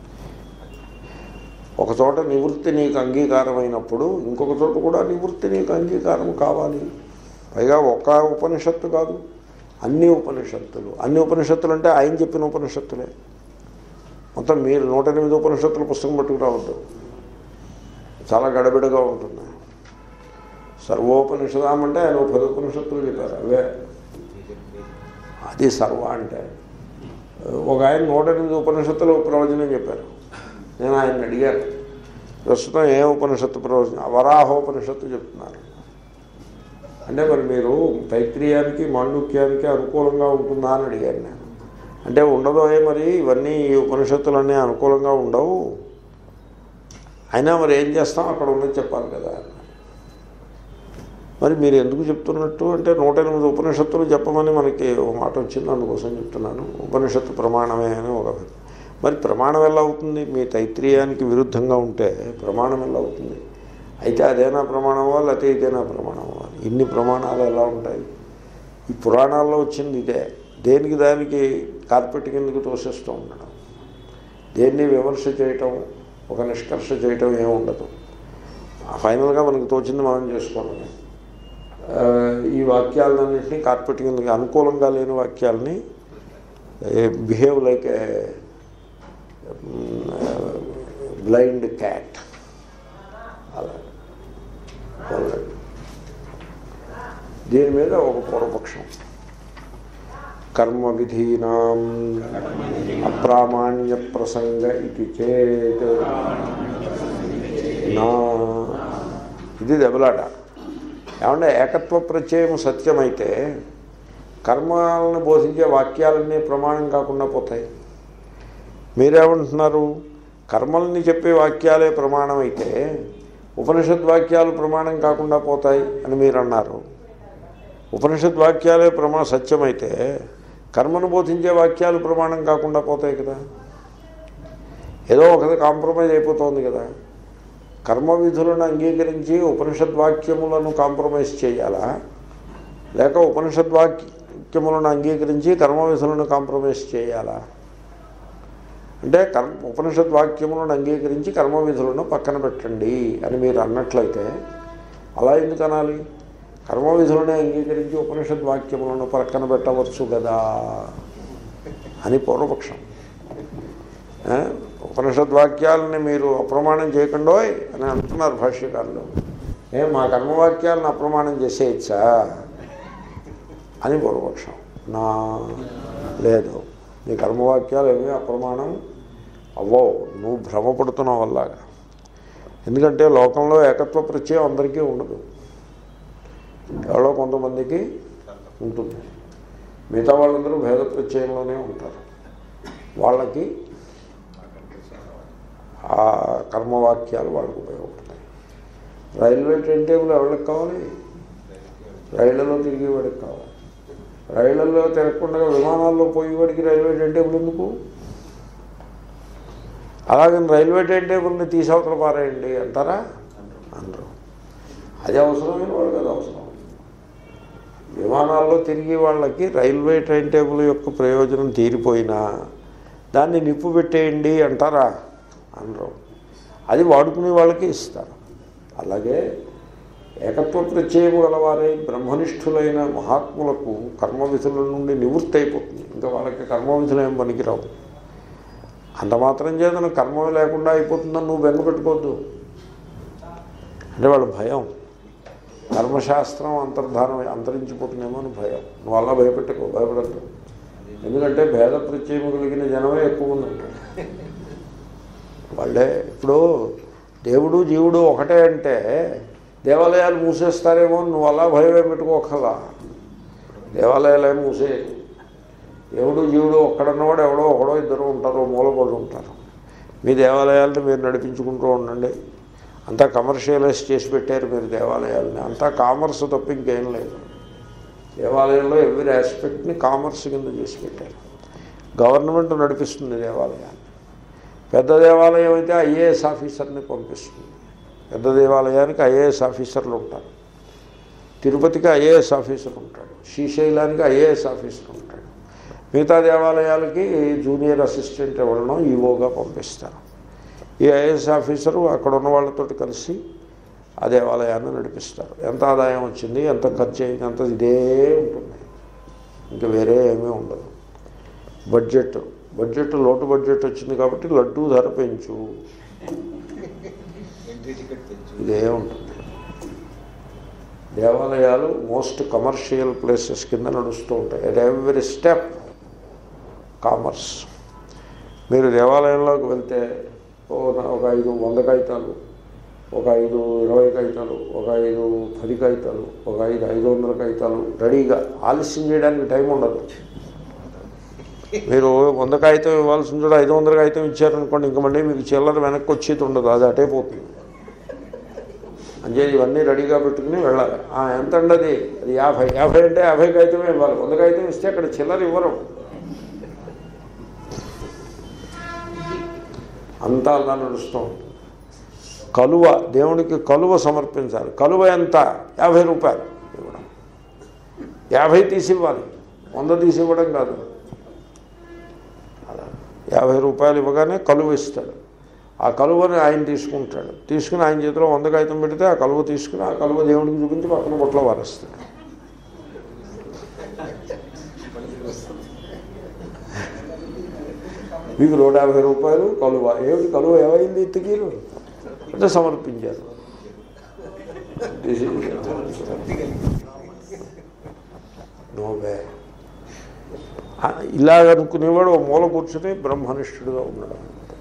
Speaker 1: ఒక చోట నివృత్తి నీకు అంగీకారమైనప్పుడు ఇంకొక చోట కూడా నివృత్తి నీకు అంగీకారం కావాలి పైగా ఒక ఉపనిషత్తు కాదు అన్ని ఉపనిషత్తులు అన్ని ఉపనిషత్తులు అంటే ఆయన చెప్పిన ఉపనిషత్తులే మొత్తం మీరు నూట ఎనిమిది ఉపనిషత్తుల పుస్తకం పట్టుకురావద్దు చాలా గడబిడగా ఉంటుంది సర్వోపనిషదాం అంటే ఆయన పది ఉపనిషత్తులు చెప్పారు అవే అది సర్వ అంటే ఒక ఆయన నూట ఎనిమిది ఉపనిషత్తులు ప్రవచనం చెప్పారు నేను ఆయన అడిగాను ప్రస్తుతం ఏ ఉపనిషత్తు ప్రవచనం వరాహోపనిషత్తు చెప్తున్నారు అంటే మరి మీరు తైత్రీయానికి మాండుక్యానికి అనుకూలంగా ఉంటుందా అని అడిగాను నేను అంటే ఉండదో ఏ మరి ఇవన్నీ ఈ ఉపనిషత్తులన్నీ అనుకూలంగా ఉండవు అయినా మరి ఏం చేస్తాం అక్కడ ఉన్నది చెప్పాలి కదా మరి మీరు ఎందుకు చెప్తున్నట్టు అంటే నూట ఎనిమిది ఉపనిషత్తులు చెప్పమని మనకి ఒక మాట వచ్చింది అందుకోసం చెప్తున్నాను ఉపనిషత్తు ప్రమాణమే అని ఒక మరి ప్రమాణం ఎలా అవుతుంది మీ తైత్రీయానికి విరుద్ధంగా ఉంటే ప్రమాణం ఎలా అవుతుంది అయితే అదేనా ప్రమాణమా లేకపోతే ఇదేనా ప్రమాణమా ఇన్ని ప్రమాణాలు ఎలా ఉంటాయి ఈ పురాణాల్లో వచ్చింది ఇదే దేనికి దానికి కార్పెట్ కిందకి తోసేస్తూ ఉండడం దేన్ని విమర్శ చేయటం ఒక నిష్కర్ష చేయటం ఏమి ఉండదు ఫైనల్గా మనకు తోచింది మనం చేసుకోవడమే ఆ, ఈ వాక్యాలన్నింటినీ కార్పెట్ కిందకి అనుకూలంగా లేని వాక్యాలని behave like a blind cat అలా అలాగే. దీని మీద ఒక పూర్వపక్షం కర్మ విధీనాం అప్రామాణ్య ప్రసంగ ఇది చేత్ నా ఇది దెబ్బలాట ఏమంటే ఏకత్వ ప్రత్యయం సత్యమైతే కర్మలను బోధించే వాక్యాలన్నీ ప్రమాణం కాకుండా పోతాయి మీరేమంటున్నారు కర్మల్ని చెప్పే వాక్యాలే ప్రమాణం అయితే ఉపనిషద్ వాక్యాలు ప్రమాణం కాకుండా పోతాయి అని మీరు అన్నారు ఉపనిషద్ వాక్యాలే ప్రమా సత్యమైతే కర్మను బోధించే వాక్యాలు ప్రమాణం కాకుండా పోతాయి కదా ఏదో ఒకటి కాంప్రమైజ్ అయిపోతుంది కదా కర్మ విధులను అంగీకరించి ఉపనిషద్వాక్యములను కాంప్రమైజ్ చేయాలా లేక ఉపనిషద్వాక్యములను అంగీకరించి కర్మ విధులను కాంప్రమైజ్ చేయాలా అంటే కర్మ ఉపనిషద్వాక్యములను అంగీకరించి కర్మ విధులను పక్కన పెట్టండి అని మీరు అన్నట్లయితే అలా ఎందుకు అనాలి కర్మ విధులనే అంగీకరించి ఉపనిషద్వాక్యములను పక్కన పెట్టవచ్చు కదా అని పూర్వపక్షం ఏ? ఉపనిషద్వాక్యాలని మీరు అప్రమాణం చేయకుండోయ్ అని అంటున్నారు భాష్యకారులు ఏ మా కర్మవాక్యాలను అప్రమాణం చేసేయచ్చా అని పూర్వపక్షం నా లేదు నీ కర్మవాక్యాలు ఏమీ అప్రమాణం అవ్వవు నువ్వు భ్రమపడుతున్నావు వల్లగా ఎందుకంటే లోకంలో ఏకత్వ ప్రత్యయం అందరికీ ఉండదు ఎవరో కొంతమందికి ఉంటుంది మిగతా వాళ్ళందరూ భేద ప్రత్యయంలోనే ఉంటారు వాళ్ళకి ఆ కర్మవాక్యాలు వాళ్ళకు ఉపయోగపడతాయి రైల్వే ట్రైన్ టేబుల్ ఎవరికి కావాలి రైళ్లలో తిరిగేవాడికి కావాలి రైళ్లలో తిరగకుండా విమానాల్లో పోయేవాడికి రైల్వే టైం టేబుల్ ఎందుకు అలాగని రైల్వే టైం టేబుల్ని తీసవతల పారేయండి అంటారా అనరు అది అవసరమైన వాళ్ళకి అది అవసరం విమానాల్లో తిరిగి వాళ్ళకి రైల్వే టైం టేబుల్ యొక్క ప్రయోజనం తీరిపోయినా దాన్ని నిప్పు పెట్టేయండి అంటారా అనరు అది వాడుకునే వాళ్ళకి ఇస్తారు అలాగే ఏకత్వ ప్రత్యయము గలవారై బ్రహ్మనిష్ఠులైన మహాత్ములకు కర్మ విధుల నుండి నివృత్తి అయిపోతుంది ఇంకా వాళ్ళకి కర్మ విధులు ఏం పనికిరావు అంత మాత్రం చేతను కర్మ లేకుండా అయిపోతుందని నువ్వు బెంగ పెట్టుకోవద్దు అంటే వాళ్ళ భయం కర్మశాస్త్రం అంతర్ధానం అంతరించిపోతుందేమో అని భయం నువ్వు అలా భయపెట్టుకో భయపడద్దు ఎందుకంటే భేద ప్రత్యయము కలిగిన జనమే ఎక్కువ మంది ఉంటారు వాళ్ళే ఇప్పుడు దేవుడు జీవుడు ఒకటే అంటే దేవాలయాలు మూసేస్తారేమో అని నువ్వు అలా భయమే పెట్టుకోకలా దేవాలయాలు ఏమి మూసేయరు దేవుడు జీవుడు ఒక్కడన్నవాడు ఎవడో ఒకడో ఇద్దరు ఉంటారు మూలపడి ఉంటారు మీ దేవాలయాలను మీరు నడిపించుకుంటూ ఉండండి అంతా కమర్షియలైజ్ చేసి పెట్టారు మీరు దేవాలయాలని అంతా కామర్స్ తప్ప ఇంకేం లేదు దేవాలయంలో ఎవ్రీ ఆస్పెక్ట్ని కామర్స్ కింద చేసి పెట్టారు గవర్నమెంట్ నడిపిస్తుంది దేవాలయాన్ని పెద్ద దేవాలయం అయితే ఐఏఎస్ ఆఫీసర్ని పంపిస్తుంది పెద్ద దేవాలయానికి ఐఏఎస్ ఆఫీసర్లు ఉంటారు తిరుపతికి ఐఏఎస్ ఆఫీసర్ ఉంటాడు శ్రీశైలానికి ఐఏఎస్ ఆఫీసర్ ఉంటాడు మిగతా దేవాలయాలకి జూనియర్ అసిస్టెంట్ ఎవరినో ఈవోగా పంపిస్తారు ఈ ఐఏఎస్ ఆఫీసరు అక్కడ ఉన్న వాళ్ళతో కలిసి ఆ దేవాలయాన్ని నడిపిస్తారు ఎంత ఆదాయం వచ్చింది ఎంత ఖర్చు అయింది అంత ఇదే ఉంటుంది ఇంకా వేరే ఏమీ ఉండదు బడ్జెట్ బడ్జెట్ లోటు బడ్జెట్ వచ్చింది కాబట్టి లడ్డూ ధర పెంచు ఇదే ఉంటుంది దేవాలయాలు మోస్ట్ కమర్షియల్ ప్లేసెస్ కింద నడుస్తూ ఉంటాయి అట్ ఎవ్రీ స్టెప్ కామర్స్ మీరు దేవాలయంలోకి వెళ్తే ఓ నా- ఒక ఐదు వంద కాగితాలు ఒక ఐదు ఇరవై కాగితాలు ఒక ఐదు పది కాగితాలు ఒక ఐదు ఐదు వందల కాగితాలు రెడీగా ఆలస్యం చేయడానికి టైం ఉండదు మీరు వంద కాగితం ఇవ్వాల్సిన చోట ఐదు వందల కాగితం ఇచ్చారనుకోండి ఇంక మళ్ళీ మీకు చిల్లర వెనక్కి వచ్చేది ఉండదు అది అటే పోతుంది అంటే ఇవన్నీ రెడీగా పెట్టుకుని వెళ్ళాలి ఆ, ఎంత అండి అది అది యాభై యాభై అంటే యాభై కాగితమే ఇవ్వాలి వంద కాగితం ఇస్తే అక్కడ చిల్లర ఇవ్వరు అంతా అలా నడుస్తూ ఉంటుంది కలువ దేవునికి కలువ సమర్పించాలి కలువ ఎంత యాభై రూపాయలు ఇవ్వడం యాభై తీసి ఇవ్వాలి వంద తీసి ఇవ్వడం కాదు అలా యాభై రూపాయలు ఇవ్వగానే కలువ ఇస్తాడు ఆ కలువని ఆయన తీసుకుంటాడు తీసుకుని ఆయన చేతిలో వంద కాగితం పెడితే ఆ కలువ తీసుకుని ఆ కలువ దేవుడికి చూపించి పక్కన బొట్లో వారేస్తాడు మీకు నూట యాభై రూపాయలు కలువ ఏమిటి కలువ ఏమైంది ఇత్తకీలు అంటే సమర్పించారు నోవే ఇలాగనుకునేవాడు ఓ మూల కూర్చుని బ్రహ్మనిష్ఠుడుగా ఉన్నాడు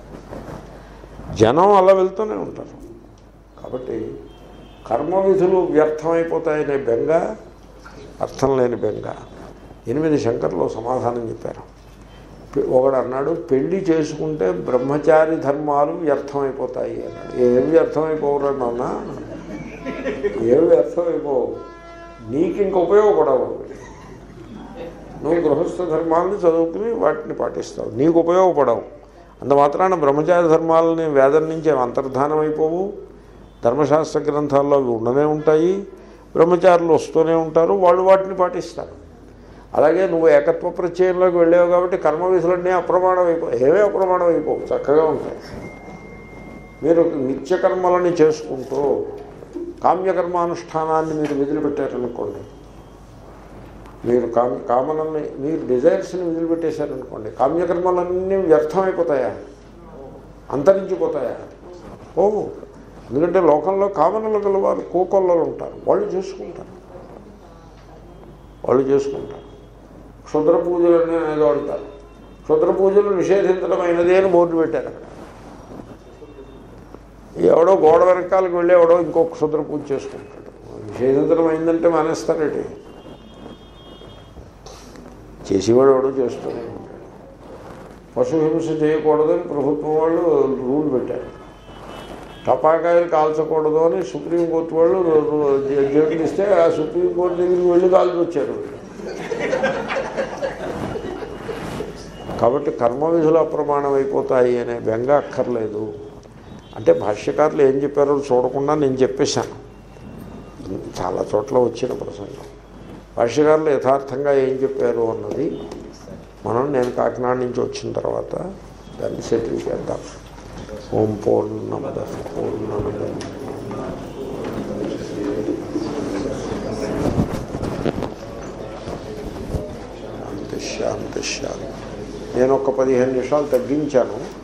Speaker 1: జనం అలా వెళ్తూనే ఉంటారు కాబట్టి కర్మ విధులు వ్యర్థమైపోతాయనే బెంగ అర్థం లేని బెంగ ఎనిమిది శంకర్లు సమాధానం చెప్పారు పె- ఒకడు అన్నాడు పెళ్లి చేసుకుంటే బ్రహ్మచారి ధర్మాలు వ్యర్థమైపోతాయి అన్నాడు ఏం వ్యర్థమైపోవరా నాన్న ఏం వ్యర్థమైపోవు నీకు ఇంక ఉపయోగపడవు నువ్వు గృహస్థ ధర్మాలను చదువుకుని వాటిని పాటిస్తావు నీకు ఉపయోగపడవు అంత మాత్రాన బ్రహ్మచారి ధర్మాలని వేదం నుంచి అవి అంతర్ధానం అయిపోవు ధర్మశాస్త్ర గ్రంథాల్లో అవి ఉండనే ఉంటాయి బ్రహ్మచారులు వస్తూనే ఉంటారు వాళ్ళు వాటిని పాటిస్తారు అలాగే నువ్వు ఏకత్వ ప్రత్యయంలోకి వెళ్ళావు కాబట్టి కర్మ విధులన్నీ అప్రమాణం అయిపో ఏవే అప్రమాణం అయిపోవు చక్కగా ఉంటాయి మీరు నిత్యకర్మలని చేసుకుంటూ కామ్యకర్మానుష్ఠానాన్ని మీరు వదిలిపెట్టారనుకోండి మీరు కామ కామనల్ని మీరు డిజైర్స్ని వదిలిపెట్టేశారనుకోండి కామ్యకర్మలన్నీ వ్యర్థమైపోతాయా అంతరించిపోతాయా ఓ ఎందుకంటే లోకంలో కామనలు గల వారు కోకొల్లలు ఉంటారు వాళ్ళు చేసుకుంటారు వాళ్ళు చేసుకుంటారు క్షుద్ర పూజలు అని ఏదో అంటారు క్షుద్ర పూజలు నిషేధించడమైనది అని బోర్డు పెట్టారు అక్కడ ఎవడో గోడ వెనకాలకు వెళ్ళి ఎవడో ఇంకో క్షుద్ర పూజ చేసుకుంటాడు నిషేధించడం అయిందంటే మానేస్తారేటి చేసేవాడు ఎవడో చేస్తూనే ఉంటాడు పశుహింస చేయకూడదని ప్రభుత్వం వాళ్ళు రూల్ పెట్టారు టపాకాయలు కాల్చకూడదు అని సుప్రీంకోర్టు వాళ్ళు జడ్జిలు ఇస్తే ఆ సుప్రీంకోర్టు దగ్గరికి వెళ్ళి కాల్చి వచ్చారు వీళ్ళు. కాబట్టి కర్మ విధులు అప్రమాణం అయిపోతాయి అనే బెంగ అక్కర్లేదు అంటే భాష్యకారులు ఏం చెప్పారో చూడకుండా నేను చెప్పేశాను చాలా చోట్ల వచ్చిన ప్రసంగం భాష్యకారులు యథార్థంగా ఏం చెప్పారు అన్నది మనం నేను కాకినాడ నుంచి వచ్చిన తర్వాత దాన్ని సెటిల్ చేద్దాం ఓం పూర్ణమద పూర్ణమద శాంతి శాంతి శాంతి నేను ఒక పదిహేను నిమిషాలు తగ్గించాను